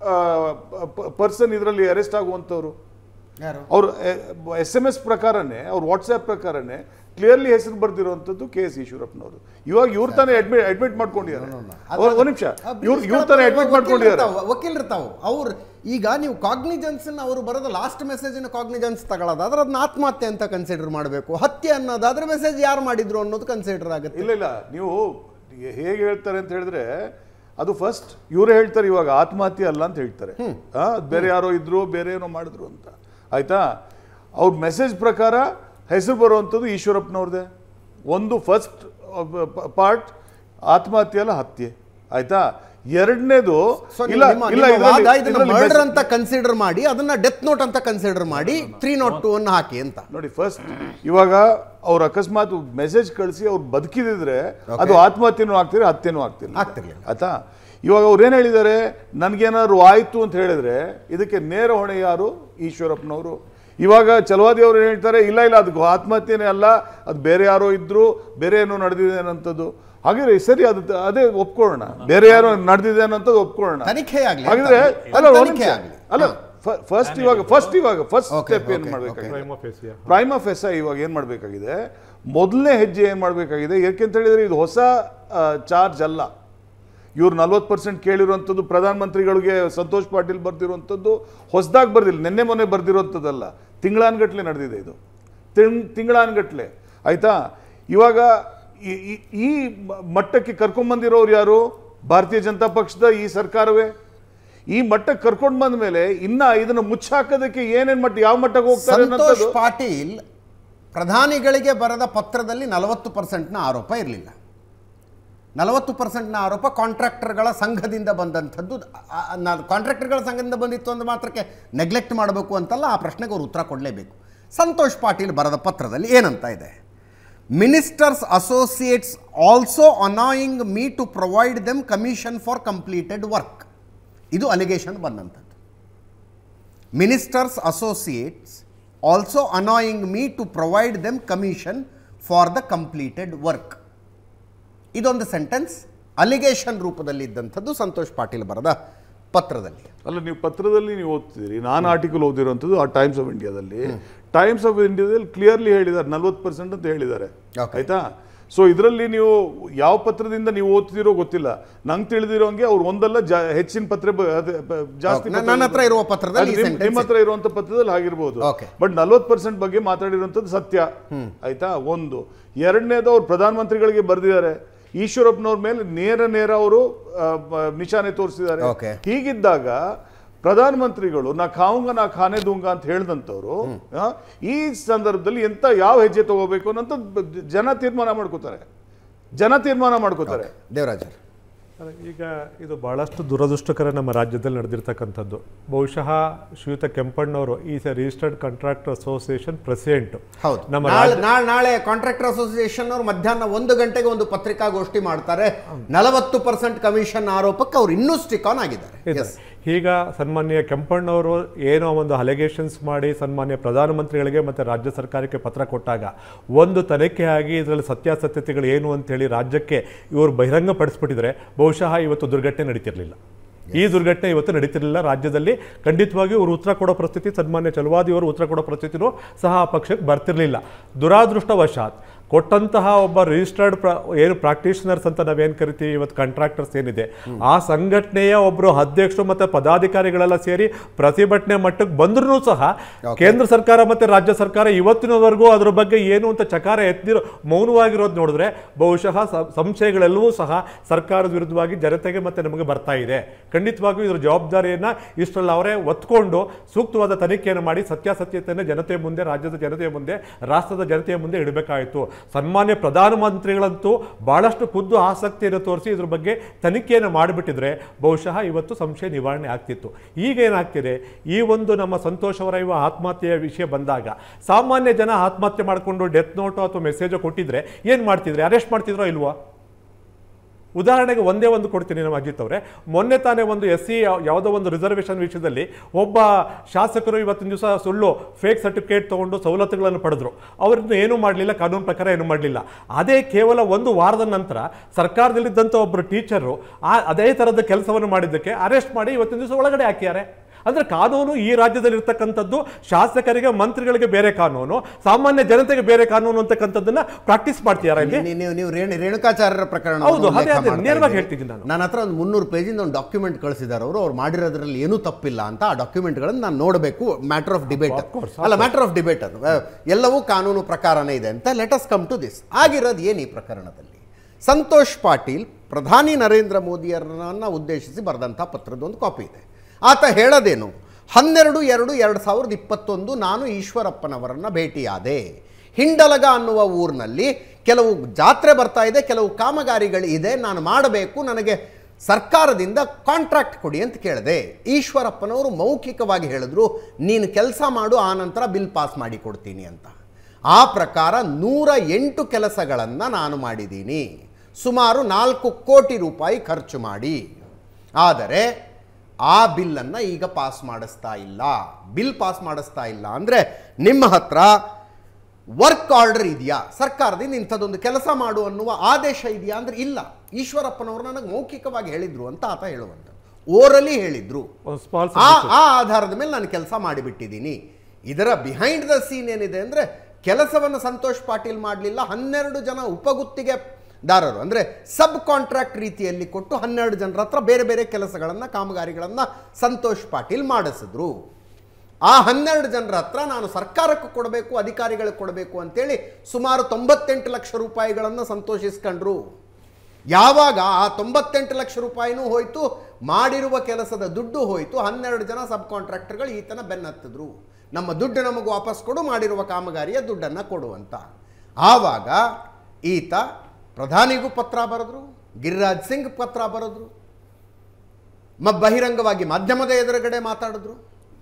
ಪರ್ಸನ್ ಇದರಲ್ಲಿ ಅರೆಸ್ಟ್ ಆಗುವಂಥವ್ರು ಯಾರು ಅವ್ರು ಎಸ್ ಎಮ್ ಎಸ್ ಪ್ರಕಾರನೇ ಅವ್ರ ವಾಟ್ಸ್ಆ್ಯಪ್ ಪ್ರಕಾರನೇ ಕ್ಲಿಯರ್ಲಿ ಹೆಸರು ಬರ್ದಿರುವಂಥದ್ದು ಕೆ ಎಸ್ ಈಶ್ವರಪ್ಪನವರು ಇವಾಗ ಇವ್ರ ತಾನೇ ಅಡ್ಮಿಟ್ ಅಡ್ಮಿಟ್ ಮಾಡ್ಕೊಂಡಿದ್ದಾರೆ ಒಂದ್- ಒಂದ್ ನಿಮಿಷ ಇವ್ರು ಇವ್ರ ತಾನೇ ಅಡ್ಮಿಟ್ ಮಾಡ್ಕೊಂಡಿದ್ದಾರೆ ವಕೀಲರು ತಾವು ಅವ್ರು ಈಗ ನೀವು ಕಾಗ್ನಿಜೆನ್ಸ್ ಅವರು ಬರೋದು ಲಾಸ್ಟ್ ಮೆಸೇಜಿನ ಕಾಗ್ನಿಜೆನ್ಸ್ ತಗೊಳ್ಳೋದಾದ್ರೆ ಅದನ್ನ ಆತ್ಮಹತ್ಯೆ ಅಂತ ಕನ್ಸಿಡರ್ ಮಾಡಬೇಕು ಹತ್ಯೆ ಅನ್ನೋದಾದ್ರೆ ಮೆಸೇಜ್ ಯಾರು ಮಾಡಿದ್ರು ಅನ್ನೋದು ಕನ್ಸಿಡರ್ ಆಗುತ್ತೆ ಇಲ್ಲ ಇಲ್ಲ ನೀವು ಹೇಗೆ ಹೇಳ್ತಾರೆ ಅಂತ ಹೇಳಿದ್ರೆ ಅದು ಫಸ್ಟ್ ಇವರೇ ಹೇಳ್ತಾರೆ ಇವಾಗ ಆತ್ಮಹತ್ಯೆ ಅಲ್ಲ ಅಂತ ಹೇಳ್ತಾರೆ ಆ, ಅದ್ ಬೇರೆ ಯಾರೋ ಇದ್ರು ಬೇರೆ ಏನೋ ಮಾಡಿದ್ರು ಅಂತ ಆಯ್ತಾ ಅವ್ರ ಮೆಸೇಜ್ ಪ್ರಕಾರ ಹೆಸರು ಬರುವಂಥದ್ದು ಈಶ್ವರಪ್ಪನವ್ರದ್ದೇ ಒಂದು ಫಸ್ಟ್ ಪಾರ್ಟ್ ಆತ್ಮಹತ್ಯೆ ಅಲ್ಲ ಹತ್ಯೆ ಆಯ್ತಾ ಎರಡನೇದು ಸೊ ಇಲ್ಲ ನಿಮ್ಮ ಇಲ್ಲ ನಿಮ್ಮ ವಾದ ಇದ್ರಲ್ಲಿ- ಇದನ್ನ ಇದ್ರಲ್ಲಿ ಮರ್ಡರ್ best- ಅಂತ ಕನ್ಸಿಡರ್ ಮಾಡಿ ಅದನ್ನ ಡೆತ್ ನೋಟ್ ಅಂತ ಕನ್ಸಿಡರ್ ಮಾಡಿ ತ್ರೀ ನಾಟ್ ಟು ಅನ್ನು ಹಾಕಿ ಅಂತ ನೋಡಿ ಫಸ್ಟ್ ಇವಾಗ ಅವ್ರು ಅಕಸ್ಮಾತ್ ಮೆಸೇಜ್ ಕಳಿಸಿ ಅವ್ರು ಬದುಕಿದಿದ್ರೆ ಅದು ಆತ್ಮಹತ್ಯೆನೂ ಆಗ್ತಿಲ್ಲ ಹತ್ಯೆನೂ ಆಗ್ತಿಲ್ಲ ಆಗ್ತಿರ್ಲಿಲ್ಲ. ಆಯ್ತಾ ಇವಾಗ ಅವ್ರು ಏನು ಹೇಳಿದ್ದಾರೆ ನನಗೇನಾದ್ರು ಆಯ್ತು ಅಂತ ಹೇಳಿದ್ರೆ ಇದಕ್ಕೆ ನೇರ ಹೊಣೆ ಯಾರು ಈಶ್ವರಪ್ಪನವರು ಇವಾಗ ಚಲವಾದಿ ಅವರು ಏನ್ ಹೇಳ್ತಾರೆ ಇಲ್ಲ ಇಲ್ಲ ಅದು ಆತ್ಮಹತ್ಯೆನೇ ಅಲ್ಲ ಅದು ಬೇರೆ ಯಾರೋ ಇದ್ರು ಬೇರೆ ಏನೋ ನಡೆದಿದೆ ಅನ್ನೋಂಥದ್ದು ಹಾಗಿದ್ರೆ ಸರಿ ಅದು ಅದೇ ಒಪ್ಕೊಳ್ಳೋಣ ಬೇರೆ ಯಾರೋ ನಡೆದಿದೆ ಅನ್ನೋಂಥದ್ದು ಒಪ್ಕೊಳ್ಳೋಣ ತನಿಖೆ ಆಗ್ಲಿ ಹಾಗಿದ್ರೆ ಅಂತ. ಅಲ್ಲ ಒಂದ್ ತನಿಖೆ ನಿಮಿಷ. ಆಗ್ಲಿ. ಅಲ್ಲ ಫಸ್ಟ್ ಇವಾಗ ಫಸ್ಟ್ ಇವಾಗ ಫಸ್ಟ್ Okay, ಸ್ಟೆಪ್ ಏನು okay, ಮಾಡಬೇಕಾಗಿದೆ ಪ್ರೈಮ ಫೆಸ ಇವಾಗ ಏನು ಮಾಡಬೇಕಾಗಿದೆ ಮೊದಲನೇ ಹೆಜ್ಜೆ ಏನು ಮಾಡಬೇಕಾಗಿದೆ ಯಾಕೆಂತ ಹೇಳಿದ್ರೆ ಇದು ಹೊಸ ಚಾರ್ಜ್ ಅಲ್ಲ ಇವ್ರು ನಲ್ವತ್ತು ಪರ್ಸೆಂಟ್ ಕೇಳಿರುವಂಥದ್ದು ಪ್ರಧಾನಮಂತ್ರಿಗಳಿಗೆ ಸಂತೋಷ್ ಪಾಟೀಲ್ ಬರ್ದಿರುವಂಥದ್ದು ಹೊಸದಾಗಿ ಬರ್ದಿಲ್ಲ ನಿನ್ನೆ ಮೊನ್ನೆ ಬರ್ದಿರುವಂಥದ್ದಲ್ಲ ತಿಂಗಳಾನ್ಗಟ್ಲೆ ನಡೆದಿದೆ ಇದು ತಿಂಗ್ ತಿಂಗಳಾನ್ಗಟ್ಲೆ ಆಯ್ತಾ ಇವಾಗ ಈ- ಈ- ಈ ಮ- ಮಟ್ಟಕ್ಕೆ ಕರ್ಕೊಂಬಂದಿರೋರು ಯಾರು ಭಾರತೀಯ ಜನತಾ ಪಕ್ಷದ ಈ ಸರ್ಕಾರವೇ ಈ ಮಟ್ಟಕ್ಕೆ ಕರ್ಕೊಂಡು ಬಂದ ಮೇಲೆ ಇನ್ನ ಇದನ್ನ ಮುಚ್ಚಾಕೋದಕ್ಕೆ ಏನೇನ್ ಮಟ್ಟ ಯಾವ ಮಟ್ಟಕ್ಕೆ ಹೋಗ್ತಾರೆ ಸಂತೋಷ್ ಅನ್ನೋಂಥದ್ದು ಪಾಟೀಲ್ ಪ್ರಧಾನಿಗಳಿಗೆ ಬರೆದ ಪತ್ರದಲ್ಲಿ ನಲವತ್ತು ಪರ್ಸೆಂಟ್ನ ಆರೋಪ ಇರಲಿಲ್ಲ ನಲವತ್ತು ಪರ್ಸೆಂಟ್ನ ಆರೋಪ ಕಾಂಟ್ರಾಕ್ಟರ್ಗಳ ಸಂಘದಿಂದ ಬಂದಂಥದ್ದು ಕಾಂಟ್ರಾಕ್ಟರ್ಗಳ ಸಂಘದಿಂದ ಬಂದಿತ್ತು ಅಂದ ಮಾತ್ರಕ್ಕೆ ನೆಗ್ಲೆಕ್ಟ್ ಮಾಡಬೇಕು ಅಂತಲ್ಲ ಆ ಪ್ರಶ್ನೆಗೆ ಅವರು ಉತ್ತರ ಕೊಡಲೇಬೇಕು ಸಂತೋಷ್ ಪಾಟೀಲ್ ಬರೆದ ಪತ್ರದಲ್ಲಿ ಏನಂತ ಇದೆ ministers associates also annoying me to provide them commission for completed work ಇದು ಅಲಿಗೇಷನ್ ಬಂದಂಥದ್ದು ministers associates also annoying me to provide them commission for the completed work ಇದೊಂದು ಸೆಂಟೆನ್ಸ್ ಅಲಿಗೇಷನ್ ರೂಪದಲ್ಲಿ ಇದ್ದಂಥದ್ದು ಸಂತೋಷ್ ಪಾಟೀಲ್ ಬರೆದ ಪತ್ರದಲ್ಲಿ ಅಲ್ಲ ನೀವು ಪತ್ರದಲ್ಲಿ ನೀವು ಓದ್ತಿದ್ದೀರಿ ನಾನು ಆರ್ಟಿಕಲ್ ಓದಿರುವಂಥದ್ದು ಆ ಟೈಮ್ಸ್ ಆಫ್ ಇಂಡಿಯಾದಲ್ಲಿ ಟೈಮ್ಸ್ ಆಫ್ ಇಂಡಿಯಾದಲ್ಲಿ ಕ್ಲಿಯರ್ಲಿ ಹೇಳಿದ್ದಾರೆ ನಲ್ವತ್ತು ಪರ್ಸೆಂಟ್ ಅಂತ ಹೇಳಿದ್ದಾರೆ ಆಯ್ತಾ ಸೊ ಇದರಲ್ಲಿ ನೀವು ಯಾವ ಪತ್ರದಿಂದ ನೀವು ಓದ್ತಿದ್ದೀರೋ ಗೊತ್ತಿಲ್ಲ ನಂಗೆ ತಿಳಿದಿರೋಂಗೆ ಅವ್ರು ಒಂದಲ್ಲ ಜಾ- ಹೆಚ್ಚಿನ ಪತ್ರ ಬ- ಅದೇ ಬ- ಜಾಸ್ತಿ Okay. ಪತ್ರ ನನ್ನ ಹತ್ರ ಇರುವ ಪತ್ರದಲ್ಲಿ ಅದು ಈ ನಿಮ್- sentence ನಿಮ್ಮ ಹತ್ರ ಇರುವಂತ ಪತ್ರದಲ್ಲಿ ಆಗಿರ್ಬೋದು Okay. ಬಟ್ ನಲ್ವತ್ತು ಪರ್ಸೆಂಟ್ ಬಗ್ಗೆ ಮಾತಾಡಿರುವಂಥದ್ದು ಸತ್ಯ ಆಯ್ತಾ ಒಂದು ಎರಡನೇದು ಅವ್ರು ಪ್ರಧಾನಮಂತ್ರಿಗಳಿಗೆ ಬರೆದಿದ್ದಾರೆ ಈಶ್ವರಪ್ಪನವ್ರ ಮೇಲೆ ನೇರ ನೇರ ಅವರು ಆ, ಬ- ನಿಶಾನೆ ತೋರಿಸಿದ್ದಾರೆ Okay. ಹೀಗಿದ್ದಾಗ ಪ್ರಧಾನಮಂತ್ರಿಗಳು ನಾ ಖಾವುಂಗ ನಾ ಖಾನೆ ದೂಂಗ ಅಂತ ಹೇಳಿದಂಥವ್ರು ಆ, ಈ ಸಂದರ್ಭದಲ್ಲಿ ಎಂತ ಯಾವ ಹೆಜ್ಜೆ ತಗೋಬೇಕು ಅನ್ನೋಂಥ ಜನ ತೀರ್ಮಾನ ಮಾಡ್ಕೋತಾರೆ ಜನ ತೀರ್ಮಾನ ಮಾಡ್ಕೋತಾರೆ ದೇವರಾಜ್ ಈಗ ಇದು ಬಹಳಷ್ಟು ದುರದೃಷ್ಟಕರ ನಮ್ಮ ರಾಜ್ಯದಲ್ಲಿ ನಡೆದಿರ್ತಕ್ಕಂಥದ್ದು ಬಹುಶಃ ಶ್ರೀಯುತ ಕೆಂಪಣ್ಣವರು is a registered contractor association president ಹೌದು ನಮ್ಮ ನಾಳೆ ರಾಜ್ಯ ನಾಳೆ ನಾಳೆ ಕಾಂಟ್ರಾಕ್ಟರ್ ಅಸೋಸಿಯೇಷನ್ ಅವರು ಮಧ್ಯಾಹ್ನ ಒಂದು ಗಂಟೆಗೆ ಒಂದು ಪತ್ರಿಕಾಗೋಷ್ಠಿ ಮಾಡ್ತಾರೆ ನಲವತ್ತು ಪರ್ಸೆಂಟ್ ಕಮಿಷನ್ ಆರೋಪಕ್ಕೆ ಅವ್ರು ಇನ್ನೂ ಸ್ಟಿಕ್ ಆನ್ ಆಗಿದ್ದಾರೆ ಇದೆ. Yes. ಈಗ ಸನ್ಮಾನ್ಯ ಕೆಂಪಣ್ಣವರು ಏನೋ ಒಂದು ಅಲಿಗೇಷನ್ಸ್ ಮಾಡಿ ಸನ್ಮಾನ್ಯ ಪ್ರಧಾನಮಂತ್ರಿಗಳಿಗೆ ಮತ್ತು ರಾಜ್ಯ ಸರ್ಕಾರಕ್ಕೆ ಪತ್ರ ಕೊಟ್ಟಾಗ ಒಂದು ತನಿಖೆ ಆಗಿ ಇದರಲ್ಲಿ ಸತ್ಯಾಸತ್ಯತೆಗಳು ಏನು ಅಂತೇಳಿ ರಾಜ್ಯಕ್ಕೆ ಇವರು ಬಹಿರಂಗಪಡಿಸ್ಬಿಟ್ಟಿದ್ರೆ ಬಹುಶಃ ಇವತ್ತು ದುರ್ಘಟನೆ ನಡೀತಿರಲಿಲ್ಲ ಈ ದುರ್ಘಟನೆ ಇವತ್ತು ನಡೀತಿರಲಿಲ್ಲ ರಾಜ್ಯದಲ್ಲಿ ಖಂಡಿತವಾಗಿಯೂ ಇವರು ಉತ್ತರ ಕೊಡೋ ಪರಿಸ್ಥಿತಿ ಸನ್ಮಾನ್ಯ ಚಲವಾದಿಯವರು ಉತ್ತರ ಕೊಡೋ ಪರಿಸ್ಥಿತಿನೂ ಸಹ ಆ ಪಕ್ಷಕ್ಕೆ ಬರ್ತಿರಲಿಲ್ಲ ದುರಾದೃಷ್ಟವಶಾತ್ ಕೊಟ್ಟಂತಹ ಒಬ್ಬ ರಿಜಿಸ್ಟರ್ಡ್ ಪ್ರ ಏನು ಪ್ರಾಕ್ಟೀಷನರ್ಸ್ ಅಂತ ನಾವೇನು ಕರಿತೀವಿ ಇವತ್ತು ಕಾಂಟ್ರಾಕ್ಟರ್ಸ್ ಏನಿದೆ ಆ ಸಂಘಟನೆಯ ಒಬ್ಬರು ಅಧ್ಯಕ್ಷರು ಮತ್ತು ಪದಾಧಿಕಾರಿಗಳೆಲ್ಲ ಸೇರಿ ಪ್ರತಿಭಟನೆ ಮಟ್ಟಕ್ಕೆ ಬಂದ್ರೂ ಸಹ ಕೇಂದ್ರ ಸರ್ಕಾರ ಮತ್ತು ರಾಜ್ಯ ಸರ್ಕಾರ ಇವತ್ತಿನವರೆಗೂ ಅದರ ಬಗ್ಗೆ ಏನು ಅಂತ ಚಕಾರ ಎತ್ತಿರೋ ಮೌನವಾಗಿರೋದು ನೋಡಿದ್ರೆ ಬಹುಶಃ ಸ- ಸಂಶಯಗಳೆಲ್ಲವೂ ಸಹ ಸರ್ಕಾರದ ವಿರುದ್ಧವಾಗಿ ಜನತೆಗೆ ಮತ್ತು ನಮಗೆ ಬರ್ತಾ ಇದೆ ಖಂಡಿತವಾಗಿಯೂ ಇದರ ಜವಾಬ್ದಾರಿಯನ್ನು ಇಷ್ಟರಲ್ಲಿ ಅವರೇ ಒತ್ಕೊಂಡು ಸೂಕ್ತವಾದ ತನಿಖೆಯನ್ನು ಮಾಡಿ ಸತ್ಯಾಸತ್ಯತೆಯನ್ನು ಜನತೆಯ ಮುಂದೆ ರಾಜ್ಯದ ಜನತೆಯ ಮುಂದೆ ರಾಷ್ಟ್ರದ ಜನತೆಯ ಮುಂದೆ ಇಡಬೇಕಾಯಿತು ಸನ್ಮಾನ್ಯ ಪ್ರಧಾನಮಂತ್ರಿಗಳಂತೂ ಬಹಳಷ್ಟು ಖುದ್ದು ಆಸಕ್ತಿಯನ್ನು ತೋರಿಸಿ ಇದ್ರ ಬಗ್ಗೆ ತನಿಖೆಯನ್ನು ಮಾಡಿಬಿಟ್ಟಿದ್ರೆ ಬಹುಶಃ ಇವತ್ತು ಸಂಶಯ ನಿವಾರಣೆ ಆಗ್ತಿತ್ತು ಈಗ ಏನಾಗ್ತಿದೆ ಈ ಒಂದು ನಮ್ಮ ಸಂತೋಷ್ ಅವರ ಇವ ಆತ್ಮಹತ್ಯೆಯ ವಿಷಯ ಬಂದಾಗ ಸಾಮಾನ್ಯ ಜನ ಆತ್ಮಹತ್ಯೆ ಮಾಡಿಕೊಂಡು ಡೆತ್ ನೋಟು ಅಥವಾ ಮೆಸೇಜೋ ಕೊಟ್ಟಿದ್ರೆ ಏನು ಮಾಡ್ತಿದ್ರೆ ಅರೆಸ್ಟ್ ಮಾಡ್ತಿದ್ರೋ ಇಲ್ವಾ ಉದಾಹರಣೆಗೆ ಒಂದೇ ಒಂದು ಕೊಡ್ತೀನಿ ನಮ್ಮ ಅಜಿತ್ ಅವರೇ ಮೊನ್ನೆ ತಾನೇ ಒಂದು ಎಸ್ ಸಿ ಯಾವುದೋ ಒಂದು ರಿಸರ್ವೇಷನ್ ವಿಷಯದಲ್ಲಿ ಒಬ್ಬ ಶಾಸಕರು ಇವತ್ತಿನ ದಿವಸ ಸುಳ್ಳು ಫೇಕ್ ಸರ್ಟಿಫಿಕೇಟ್ ತಗೊಂಡು ಸವಲತ್ತುಗಳನ್ನು ಪಡೆದ್ರು ಅವ್ರನ್ನ ಏನೂ ಮಾಡಲಿಲ್ಲ ಕಾನೂನು ಪ್ರಕಾರ ಏನೂ ಮಾಡಲಿಲ್ಲ ಅದೇ ಕೇವಲ ಒಂದು ವಾರದ ನಂತರ ಸರ್ಕಾರದಲ್ಲಿದ್ದಂಥ ಒಬ್ಬರು ಟೀಚರು ಆ ಅದೇ ಥರದ ಕೆಲಸವನ್ನು ಮಾಡಿದ್ದಕ್ಕೆ ಅರೆಸ್ಟ್ ಮಾಡಿ ಇವತ್ತಿನ ದಿವಸ ಒಳಗಡೆ ಹಾಕಿದ್ದಾರೆ ಅಂದ್ರೆ ಕಾನೂನು ಈ ರಾಜ್ಯದಲ್ಲಿ ಇರ್ತಕ್ಕಂಥದ್ದು ಶಾಸಕರಿಗೆ ಮಂತ್ರಿಗಳಿಗೆ ಬೇರೆ ಕಾನೂನು ಸಾಮಾನ್ಯ ಜನತೆಗೆ ಬೇರೆ ಕಾನೂನು ಅಂತಕ್ಕಂಥದ್ದನ್ನ ಪ್ರಾಕ್ಟೀಸ್ ಮಾಡ್ತೀರಾ ಇಲ್ಲಿ ನೀ- ನೀವು ನೀವು ರೇಣು ರೇಣುಕಾಚಾರ್ಯರ ಪ್ರಕರಣ ಹೌದು, ಅದೇ, ಅದೇ, ನೇರವಾಗಿ ಹೇಳ್ತಿದ್ದೀನಿ ನಾನು. ನನ್ನ ಹತ್ರ ಒಂದು ಮುನ್ನೂರು ಪೇಜಿಂದ ಒಂದು ಡಾಕ್ಯುಮೆಂಟ್ ಕಳಿಸಿದ್ದಾರೆ ಅವರು ಅವ್ರು ಮಾಡಿರೋದ್ರಲ್ಲಿ ಏನೂ ತಪ್ಪಿಲ್ಲ ಅಂತ ಆ ಡಾಕ್ಯುಮೆಂಟ್ಗಳನ್ನು ನಾನು ನೋಡಬೇಕು ಮ್ಯಾಟರ್ ಆಫ್ ಡಿಬೇಟ್ ಅಲ್ಲ ಮ್ಯಾಟರ್ ಆಫ್ ಡಿಬೇಟ್ ಅದು ಅಹ್, ಎಲ್ಲವೂ ಕಾನೂನು ಪ್ರಕಾರನೇ ಇದೆ ಅಂತ let us come to this ಆಗಿರೋದು ಏನು ಈ ಪ್ರಕರಣದಲ್ಲಿ ಸಂತೋಷ್ ಪಾಟೀಲ್ ಪ್ರಧಾನಿ ನರೇಂದ್ರ ಮೋದಿಯರನ್ನ ಉದ್ದೇಶಿಸಿ ಬರೆದಂಥ ಪತ್ರದ ಒಂದು ಕಾಪಿ ಇದೆ ಆತ ಹೇಳೋದೇನು ಹನ್ನೆರಡು ಎರಡು ಎರಡು ಸಾವಿರದ ಇಪ್ಪತ್ತೊಂದು ನಾನು ಈಶ್ವರಪ್ಪನವರನ್ನು ಭೇಟಿಯಾದೆ ಹಿಂಡಲಗ ಅನ್ನುವ ಊರಿನಲ್ಲಿ ಕೆಲವು ಜಾತ್ರೆ ಬರ್ತಾ ಇದೆ ಕೆಲವು ಕಾಮಗಾರಿಗಳು ಇದೆ ನಾನು ಮಾಡಬೇಕು ನನಗೆ ಸರ್ಕಾರದಿಂದ ಕಾಂಟ್ರಾಕ್ಟ್ ಕೊಡಿ ಅಂತ ಕೇಳಿದೆ ಈಶ್ವರಪ್ಪನವರು ಮೌಖಿಕವಾಗಿ ಹೇಳಿದ್ರು ನೀನು ಕೆಲಸ ಮಾಡು ಆ ನಂತರ ಬಿಲ್ ಪಾಸ್ ಮಾಡಿ ಕೊಡ್ತೀನಿ ಅಂತ ಆ ಪ್ರಕಾರ ನೂರ ಎಂಟು ಕೆಲಸಗಳನ್ನು ನಾನು ಮಾಡಿದ್ದೀನಿ ಸುಮಾರು ನಾಲ್ಕು ಕೋಟಿ ರೂಪಾಯಿ ಖರ್ಚು ಮಾಡಿ ಆದರೆ ಆ ಬಿಲ್ಲನ್ನು ಈಗ ಪಾಸ್ ಮಾಡಿಸ್ತಾ ಇಲ್ಲ ಬಿಲ್ ಪಾಸ್ ಮಾಡಿಸ್ತಾ ಇಲ್ಲ ಅಂದರೆ ನಿಮ್ಮ ಹತ್ರ ವರ್ಕ್ ಆರ್ಡರ್ ಇದೆಯಾ ಸರ್ಕಾರದಿಂದ ಇಂಥದ್ದೊಂದು ಕೆಲಸ ಮಾಡು ಅನ್ನುವ ಆದೇಶ ಇದೆಯಾ ಅಂದ್ರೆ ಇಲ್ಲ ಈಶ್ವರಪ್ಪನವರು ನನಗೆ ಮೌಖಿಕವಾಗಿ ಹೇಳಿದ್ರು ಅಂತ ಆತ ಹೇಳುವಂತ ಓರಲಿ ಹೇಳಿದ್ರು ಸ್ಮಾಲ್ ಆ ಆ ಆಧಾರದ ಮೇಲೆ ನಾನು ಕೆಲಸ ಮಾಡಿಬಿಟ್ಟಿದ್ದೀನಿ ಇದರ ಬಿಹೈಂಡ್ ದ ಸೀನ್ ಏನಿದೆ ಅಂದರೆ ಕೆಲಸವನ್ನು ಸಂತೋಷ್ ಪಾಟೀಲ್ ಮಾಡಲಿಲ್ಲ ಹನ್ನೆರಡು ಜನ ಉಪಗುತ್ತಿಗೆದಾರರು ಅಂದರೆ ಸಬ್ ಕಾಂಟ್ರಾಕ್ಟ್ ರೀತಿಯಲ್ಲಿ ಕೊಟ್ಟು ಹನ್ನೆರಡು ಜನರ ಹತ್ರ ಬೇರೆ ಬೇರೆ ಕೆಲಸಗಳನ್ನು ಕಾಮಗಾರಿಗಳನ್ನು ಸಂತೋಷ್ ಪಾಟೀಲ್ ಮಾಡಿಸಿದ್ರು ಆ ಹನ್ನೆರಡು ಜನರ ಹತ್ರ ನಾನು ಸರ್ಕಾರಕ್ಕೆ ಕೊಡಬೇಕು ಅಧಿಕಾರಿಗಳಿಗೆ ಕೊಡಬೇಕು ಅಂತೇಳಿ ಸುಮಾರು ತೊಂಬತ್ತೆಂಟು ಲಕ್ಷ ರೂಪಾಯಿಗಳನ್ನು ಸಂತೋಷಿಸ್ಕೊಂಡ್ರು ಯಾವಾಗ ಆ ತೊಂಬತ್ತೆಂಟು ಲಕ್ಷ ರೂಪಾಯಿನೂ ಹೋಯಿತು ಮಾಡಿರುವ ಕೆಲಸದ ದುಡ್ಡು ಹೋಯಿತು ಹನ್ನೆರಡು ಜನ ಸಬ್ ಕಾಂಟ್ರಾಕ್ಟರ್ಗಳು ಈತನ ಬೆನ್ನತ್ತಿದ್ರು ನಮ್ಮ ದುಡ್ಡು ನಮಗೆ ವಾಪಸ್ ಕೊಡು ಮಾಡಿರುವ ಕಾಮಗಾರಿಯ ದುಡ್ಡನ್ನು ಕೊಡು ಅಂತ ಆವಾಗ ಈತ ಪ್ರಧಾನಿಗೂ ಪತ್ರ ಬರೆದ್ರು ಗಿರಿರಾಜ್ ಸಿಂಗ್ ಪತ್ರ ಬರೆದ್ರು ಮ ಬಹಿರಂಗವಾಗಿ ಮಾಧ್ಯಮದ ಎದುರುಗಡೆ ಮಾತಾಡಿದ್ರು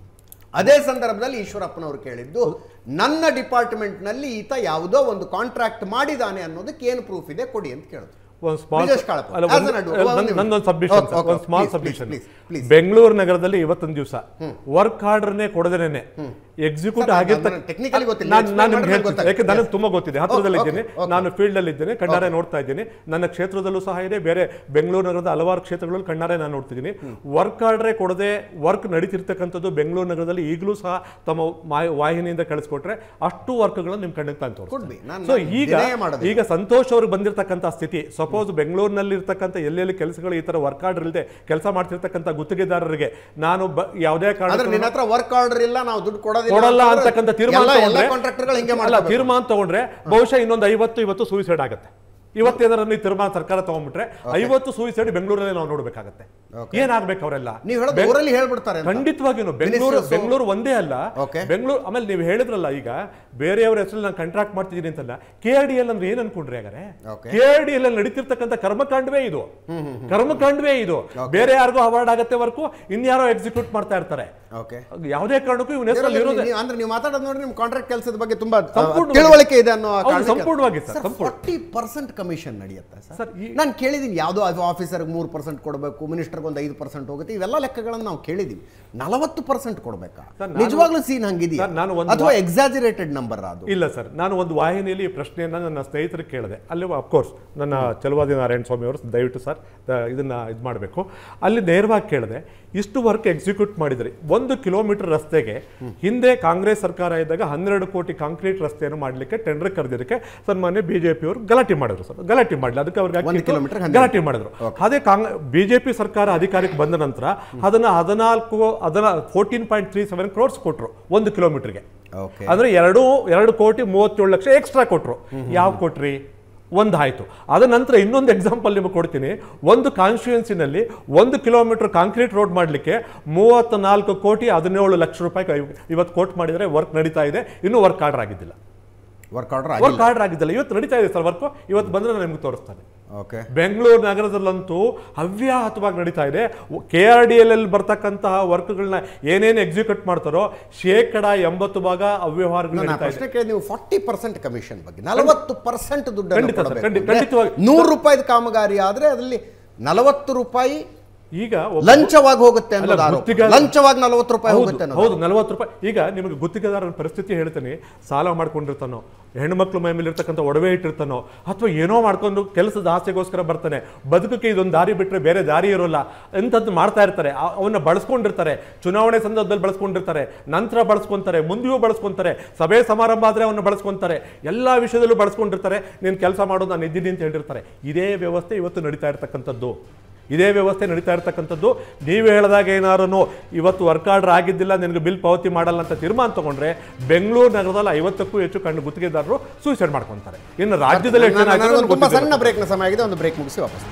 ಅದೇ ಸಂದರ್ಭದಲ್ಲಿ ಈಶ್ವರಪ್ಪನವರು ಕೇಳಿದ್ದು ನನ್ನ ಡಿಪಾರ್ಟ್ಮೆಂಟ್ನಲ್ಲಿ ಈತ ಯಾವುದೋ ಒಂದು ಕಾಂಟ್ರಾಕ್ಟ್ ಮಾಡಿದಾನೆ ಅನ್ನೋದಕ್ಕೆ ಏನು ಪ್ರೂಫ್ ಇದೆ ಕೊಡಿ ಅಂತ ಕೇಳಿದ್ರು ಒಂದು ಸ್ಮಾಲ್ ಬ್ರಿಜೇಶ್ ಕಾಳಪ್ಪ, ಅಲ್ಲ, as ಒಂದು- an advocate, ಒಂದು ನಿಮಿಷ. ನಂದೊಂದು ಸಬ್ಮಿಷನ್ Okay, okay, ಒಂದು small please, submission please, please. Bengaluru ನಗರದಲ್ಲಿ ಇವತ್ತೊಂದು ದಿವಸ ವರ್ಕ್ ಆರ್ಡರ್ನೇ ಕೊಡದೇನೆ ಎಕ್ಸಿಕ್ಯೂಟ್ Sir, ಆಗಿರ್ತ ನಾನು technically ಗೊತ್ತಿಲ್ಲ. ನಾನು Explain ನಾನು ನಿಮ್ಗೆ ಮಾಡಿದ್ರೆ ಹೇಳ್ತೀನಿ ಗೊತ್ತಾಗುತ್ತೆ. ಯಾಕೆ ನನಗೆ ತುಂಬಾ ಗೊತ್ತಿದೆ ಹತ್ರದಲ್ಲಿ Okay, ಇದ್ದೇನೆ okay, ನಾನು ಫೀಲ್ಡ್ ಅಲ್ಲಿ ಇದ್ದೇನೆ ಕಣ್ಣಾರೆ ನೋಡ್ತಾ ಇದ್ದೀನಿ ನನ್ನ ಕ್ಷೇತ್ರದಲ್ಲೂ ಸಹ ಇದೆ ಬೇರೆ ಬೆಂಗಳೂರು ನಗರದ ಹಲವಾರು ಕ್ಷೇತ್ರಗಳಲ್ಲಿ ಕಣ್ಣಾರೆ ನಾನು ನೋಡ್ತಿದ್ದೀನಿ ವರ್ಕ್ ಆರ್ಡ್ರೇ ಕೊಡದೆ ವರ್ಕ್ ನಡೀತಿರ್ತಕ್ಕಂಥದ್ದು ಬೆಂಗಳೂರು ನಗರದಲ್ಲಿ ಈಗಲೂ ಸಹ ತಮ್ಮ ಮಾಯ್- ವಾಹಿನಿಯಿಂದ ಕಳಿಸ್ಕೊಟ್ರೆ ಅಷ್ಟು ವರ್ಕ್ಗಳನ್ನು ನಿಮ್ ಕಣ್ಣಿಗೆ ತಾನು ಕೊಡ್ಬಿ. ನಾನ್- ಸೊ ನಾನ್ ಈಗ deny ಮಾಡೋದಿಲ್ಲ. ಈಗ ಸಂತೋಷ್ ಅವ್ರಿಗೆ ಬಂದಿರತಕ್ಕಂಥ ಸ್ಥಿತಿ ಸಪೋಸ್ ಬೆಂಗಳೂರಿನಲ್ಲಿ ಇರ್ತಕ್ಕಂಥ ಎಲ್ಲೆಲ್ಲಿ ಕೆಲಸಗಳು ಈ ತರ ವರ್ಕ್ ಆರ್ಡರ್ ಇಲ್ಲದೆ ಕೆಲಸ ಮಾಡ್ತಿರ್ತಕ್ಕಂಥ ಗುತ್ತಿಗೆದಾರರಿಗೆ ನಾನು ಬ- ಯಾವುದೇ ಆದ್ರೆ ನಿನ್ನ ಕಾರಣ ಹತ್ರ ವರ್ಕ್ ಆರ್ಡರ್ ಇಲ್ಲ ನಾವು ದುಡ್ಡು ಕೊಡೋದಿಲ್ಲ ಕೊಡಲ್ಲ ಅಂತಂದ್ರೆ ಅಂತಕ್ಕಂಥ ತೀರ್ಮಾನ ಎಲ್ಲ- ಎಲ್ಲ ತಗೊಂಡ್ರೆ ಕಾಂಟ್ರಾಕ್ಟರ್ಗಳು ಹಿಂಗೆ ಅಲ್ಲ ಮಾಡ್ತಾರೆ ತೀರ್ಮಾನ ತಗೊಂಡ್ರೆ ಬಹುಶಃ ಇನ್ನೊಂದು ಐವತ್ತು ಇವತ್ತು ಸೂಯಿಸೈಡ್ ಆಗುತ್ತೆ ಇವತ್ತೇನಾರ ತೀರ್ಮಾನ ಸರ್ಕಾರ ತಗೊಂಡ್ಬಿಟ್ರೆ ಐವತ್ತು ಸೂಯಿಸೈಡ್ ಬೆಂಗಳೂರಲ್ಲಿ ನಾವು ನೋಡ್ಬೇಕಾಗತ್ತೆ ಏನಾಗ್ಬೇಕು ಅವರೆಲ್ಲ ನೀವು ಹೇಳೋದು ಬೆಂಗ್- ಊರಲ್ಲಿ ಹೇಳ್ಬಿಡ್ತಾರೆ ಅಂತ. ಖಂಡಿತವಾಗಿನು ಬೆಂಗಳೂರು Ministers- ಬೆಂಗಳೂರು ಒಂದೇ ಅಲ್ಲ Okay. ಬೆಂಗಳೂರು ಆಮೇಲೆ ನೀವು ಹೇಳಿದ್ರಲ್ಲ ಈಗ ಬೇರೆಯವ್ರ ಹೆಸರಲ್ಲಿ ನಾನು ಕಾಂಟ್ರಾಕ್ಟ್ ಮಾಡ್ತಿದ್ದೀನಿ ಅಂತಲ್ಲ ಕೆ ಆರ್ ಡಿ ಎಲ್ ಅಂದ್ರೆ ಏನ್ ಅನ್ಕೊಂಡ್ರಿ ಹಾಗಾರೆ Okay. K R D L ನಡೀತಿರ್ತಕ್ಕಂಥ ಕರ್ಮಕಾಂಡವೇ ಇದು ಕರ್ಮಕಾಂಡವೇ ಇದು ಬೇರೆ ಯಾರಿಗೂ ಅವಾರ್ಡ್ ಆಗತ್ತೆ ವರ್ಕು ಇನ್ಯಾರೋ ಎಕ್ಸಿಕ್ಯೂಟ್ ಮಾಡ್ತಾ ಇರ್ತಾರೆ ಓಕೆ ಯಾವುದೇ ಕಾರಣಕ್ಕೂ ಇವನ ಹೆಸರಲ್ಲಿ ಇರೋದೇ ಅಂದ್ರೆ ನೀವು ಮಾತಾಡೋದು ನೋಡಿ ನಿಮ್ ಕಾಂಟ್ರಾಕ್ಟ್ ಕೆಲಸದ ಬಗ್ಗೆ ತುಂಬಾ ಆ, ಸಂಪೂರ್ಣವಾಗಿ. ತಿಳುವಳಿಕೆ ಇದೆ ಅನ್ನೋ ಹೌದು, ಸಂಪೂರ್ಣವಾಗಿ ಸರ್, ಸಂಪೂರ್ಣ. ಫಾರ್ಟಿ ಪರ್ಸೆಂಟ್ ಕಮಿಷನ್ ನಡೆಯುತ್ತೆ ಸರ್, ಸರ್ ಈ- ನಾನು ಕೇಳಿದೀನಿ ಯಾವುದೋ ಆಫೀಸರ್ಗೆ ಮೂರು ಪರ್ಸೆಂಟ್ ಕೊಡಬೇಕು ಮಿನಿಸ್ಟರ್ಗೆ ಒಂದು ಐದು ಪರ್ಸೆಂಟ್ ಹೋಗುತ್ತೆ ಇವೆಲ್ಲ ಲೆಕ್ಕಗಳನ್ನು ನಾವು ಕೇಳಿದೀವಿ ನಲವತ್ತು ಪರ್ಸೆಂಟ್ ಕೊಡಬೇಕಾ ಸರ್, ನಾನು- ನಿಜವಾಗ್ಲೂ ಸೀನ್ ಹಂಗಿದೆಯಾ ಸರ್, ನಾನು ಒಂದು ಅಥವಾ ವಾ- ಎಕ್ಸಾಜರೇಟೆಡ್ ನಂಬರ್ ಅದು ಇಲ್ಲ ಸರ್ ನಾನು ಒಂದು ವಾಹಿನಿಯಲ್ಲಿ ಈ ಪ್ರಶ್ನೆಯನ್ನು ನನ್ನ ಸ್ನೇಹಿತರಿಗೆ ಕೇಳಿದೆ ಅಲ್ಲಿ ಅಫ್ಕೋರ್ಸ್ ನನ್ನ ಚಲವಾದಿ ನಾರಾಯಣ ಸ್ವಾಮಿ ಅವರು ದಯವಿಟ್ಟು ಸರ್ ದ- ಇದನ್ನ ಇದು ಮಾಡಬೇಕು ಅಲ್ಲಿ ನೇರವಾಗಿ ಕೇಳಿದೆ ಇಷ್ಟು ವರ್ಕ್ ಎಕ್ಸಿಕ್ಯೂಟ್ ಮಾಡಿದ್ರಿ ಒಂದು ಕಿಲೋಮೀಟರ್ ರಸ್ತೆಗೆ ಹಿಂದೆ ಕಾಂಗ್ರೆಸ್ ಸರ್ಕಾರ ಇದ್ದಾಗ ಹನ್ನೆರಡು ಕೋಟಿ ಕಾಂಕ್ರೀಟ್ ರಸ್ತೆಯನ್ನು ಮಾಡಲಿಕ್ಕೆ ಟೆಂಡರ್ ಕರೆದಿದ್ದಕ್ಕೆ ಸನ್ಮಾನ್ಯ ಬಿಜೆಪಿ ಅವರು ಗಲಾಟೆ ಮಾಡಿದ್ರು ಸರ್ ಗಲಾಟೆ ಮಾಡಲಿ ಅದಕ್ಕೆ ಅವ್ರಿಗೆ ಒಂದು ಹಾಕಿತ್ತು, ಕಿಲೋಮೀಟರ್ ಹನ್ನೆರಡು. ಗಲಾಟೆ ಮಾಡಿದ್ರು ಅದೇ ಕಾಂಗ್ ಬಿಜೆಪಿ ಸರ್ಕಾರ ಅಧಿಕಾರಕ್ಕೆ ಬಂದ ನಂತರ ಅದನ್ನ ಹದಿನಾಲ್ಕು ಅದನ್ನ fourteen point three seven crores ಕೊಟ್ಟರು ಒಂದು ಕಿಲೋಮೀಟರ್ಗೆ ಓಕೆ ಅಂದ್ರೆ ಎರಡು ಎರಡು ಕೋಟಿ ಮೂವತ್ತೇಳು ಲಕ್ಷ ಎಕ್ಸ್ಟ್ರಾ ಕೊಟ್ರು ಯಾವ ಕೊಟ್ರಿ ಒಂದಾಯ್ತು ಅದ ನಂತರ ಇನ್ನೊಂದು ಎಕ್ಸಾಂಪಲ್ ನಿಮಗೆ ಕೊಡ್ತೀನಿ ಒಂದು ಕಾನ್ಸ್ಟಿಟ್ಯೂನ್ಸಿನಲ್ಲಿ ಒಂದು ಕಿಲೋಮೀಟರ್ ಕಾಂಕ್ರೀಟ್ ರೋಡ್ ಮಾಡಲಿಕ್ಕೆ ಮೂವತ್ತ ನಾಲ್ಕು ಕೋಟಿ ಹದಿನೇಳು ಲಕ್ಷ ರೂಪಾಯಿ ಇವತ್ತು ಕೋಟ್ ಮಾಡಿದರೆ ವರ್ಕ್ ನಡೀತಾ ಇದೆ ಇನ್ನೂ ವರ್ಕ್ ಆರ್ಡರ್ ಆಗಿದ್ದಿಲ್ಲ ವರ್ಕ್ ಆರ್ಡರ್ ವರ್ಕ್ ಆರ್ಡರ್ ಆಗಿದ್ದಿಲ್ಲ ಇವತ್ತು ನಡೀತಾ ಇದೆ ಸರ್ ವರ್ಕ್ ಇವತ್ತು ಬಂದ್ರೆ ನಾನು ನಿಮ್ಗೆ ತೋರಿಸ್ತಾನೆ ಓಕೆ ಬೆಂಗಳೂರು ನಗರದಲ್ಲಂತೂ ಅವ್ಯಾಹತವಾಗಿ ನಡೀತಾ ಇದೆ ಕೆ ಆರ್ ಡಿ ಎಲ್ ಬರ್ತಕ್ಕಂತಹ ವರ್ಕ್ಗಳನ್ನ ಏನೇನು ಎಕ್ಸಿಕ್ಯೂಟ್ ಮಾಡ್ತಾರೋ ಶೇಕಡ ಎಂಬತ್ತು ಭಾಗ ಅವ್ಯವಹಾರಗಳು ನಾನು ಆ ನಡೀತಾ ಇದೆ ಪ್ರಶ್ನೆ ಕೇಳಿ ನೀವು ಫಾರ್ಟಿ ಪರ್ಸೆಂಟ್ ಕಮಿಷನ್ ಬಗ್ಗೆ ನಲವತ್ತು ಪರ್ಸೆಂಟ್ ದುಡ್ಡು ಖಂಡಿತ ಸರ್, ಖಂಡಿತ- ಖಂಡಿತವಾಗಿ. ನೂರು ರೂಪಾಯಿ ಕಾಮಗಾರಿ ಆದ್ರೆ ಅದರಲ್ಲಿ ನಲವತ್ತು ರೂಪಾಯಿ ಈಗ ಒಬ್ಬ- ಲಂಚವಾಗಿ ಹೋಗುತ್ತೆ ಅಲ್ಲ, ಅನ್ನೋದು ಆರೋಪ. ಗುತ್ತಿಗೆದಾರ- ಲಂಚವಾಗಿ ನಲವತ್ತು ರೂಪಾಯಿ ಹೌದು, ಹೋಗುತ್ತೆ ಅನ್ನೋದು ಹೌದು ನಲವತ್ತು ರೂಪಾಯಿ ಈಗ ನಿಮಗೆ ಗುತ್ತಿಗೆದಾರನ ಪರಿಸ್ಥಿತಿ ಹೇಳ್ತೀನಿ ಸಾಲ ಮಾಡ್ಕೊಂಡಿರ್ತಾನೋ ಹೆಣ್ಮಕ್ಳು ಮೈ ಮೇಲೆ ಇರ್ತಕ್ಕಂಥ ಒಡವೆ ಇಟ್ಟಿರ್ತಾನೋ ಅಥವಾ ಏನೋ ಮಾಡ್ಕೊಂಡು ಕೆಲಸದ ಆಸೆಗೋಸ್ಕರ ಬರ್ತಾನೆ ಬದುಕಕ್ಕೆ ಇದೊಂದು ದಾರಿ ಬಿಟ್ಟರೆ ಬೇರೆ ದಾರಿ ಇರೋಲ್ಲ ಎಂಥದ್ದು ಮಾಡ್ತಾ ಇರ್ತಾರೆ ಆ- ಅವನ್ನ ಬಳಸ್ಕೊಂಡಿರ್ತಾರೆ ಚುನಾವಣೆ ಸಂದರ್ಭದಲ್ಲಿ ಬಳಸ್ಕೊಂಡಿರ್ತಾರೆ ನಂತರ ಬಳಸ್ಕೊಂತಾರೆ ಮುಂದೆಯೂ ಬಳಸ್ಕೊಂತಾರೆ ಸಭೆ ಸಮಾರಂಭ ಆದರೆ ಅವನ್ನ ಬಳಸ್ಕೊಂತಾರೆ ಎಲ್ಲ ವಿಷಯದಲ್ಲೂ ಬಳಸ್ಕೊಂಡಿರ್ತಾರೆ ನೀನು ಕೆಲಸ ಮಾಡೋದು ನಾನು ಇದ್ದೀನಿ ಅಂತ ಹೇಳಿರ್ತಾರೆ ಇದೇ ವ್ಯವಸ್ಥೆ ಇವತ್ತು ನಡೀತಾ ಇರ್ತಕ್ಕಂಥದ್ದು ಇದೇ ವ್ಯವಸ್ಥೆ ನಡೀತಾ ಇರ್ತಕ್ಕಂಥದ್ದು ನೀವು ಹೇಳಿದಾಗ ಏನಾರು ಇವತ್ತು ವರ್ಕ್ ಆರ್ಡರ್ ಆಗಿದ್ದಿಲ್ಲ ನಿನಗೆ ಬಿಲ್ ಪಾವತಿ ಮಾಡಲ್ಲ ಅಂತ ತೀರ್ಮಾನ ತಗೊಂಡ್ರೆ ಬೆಂಗಳೂರು ನಗರದಲ್ಲಿ ಐವತ್ತಕ್ಕೂ ಹೆಚ್ಚು ಕಂಡು ಗುತ್ತಿಗೆದಾರರು ಸೂಸೈಡ್ ಮಾಡ್ಕೊಂತಾರೆ ಇನ್ನು ರಾಜ್ಯದಲ್ಲಿ ಎಷ್ಟು ಜನ ನಾನು- ಆಗಿದ್ದಾರೆ ನಾನು ನನಗೆ ತುಂಬಾ ಗೊತ್ತಿಲ್ಲ. ಸಣ್ಣ ಬ್ರೇಕ್ನ ಸಮಯ ಆಗಿದೆ ಒಂದು ಬ್ರೇಕ್ ಮುಗಿಸಿ ವಾಪಸ್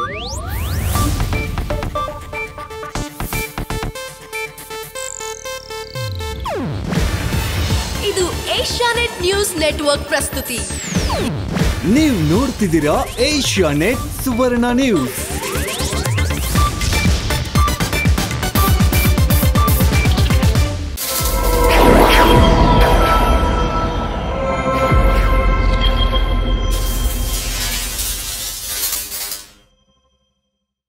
ಇದು ಏಷ್ಯಾನೆಟ್ ನ್ಯೂಸ್ ನೆಟ್ವರ್ಕ್ ಪ್ರಸ್ತುತಿ ನೀವು ನೋಡ್ತಿದ್ದೀರಾ ಏಷ್ಯಾ ನೆಟ್ ಸುವರ್ಣ ನ್ಯೂಸ್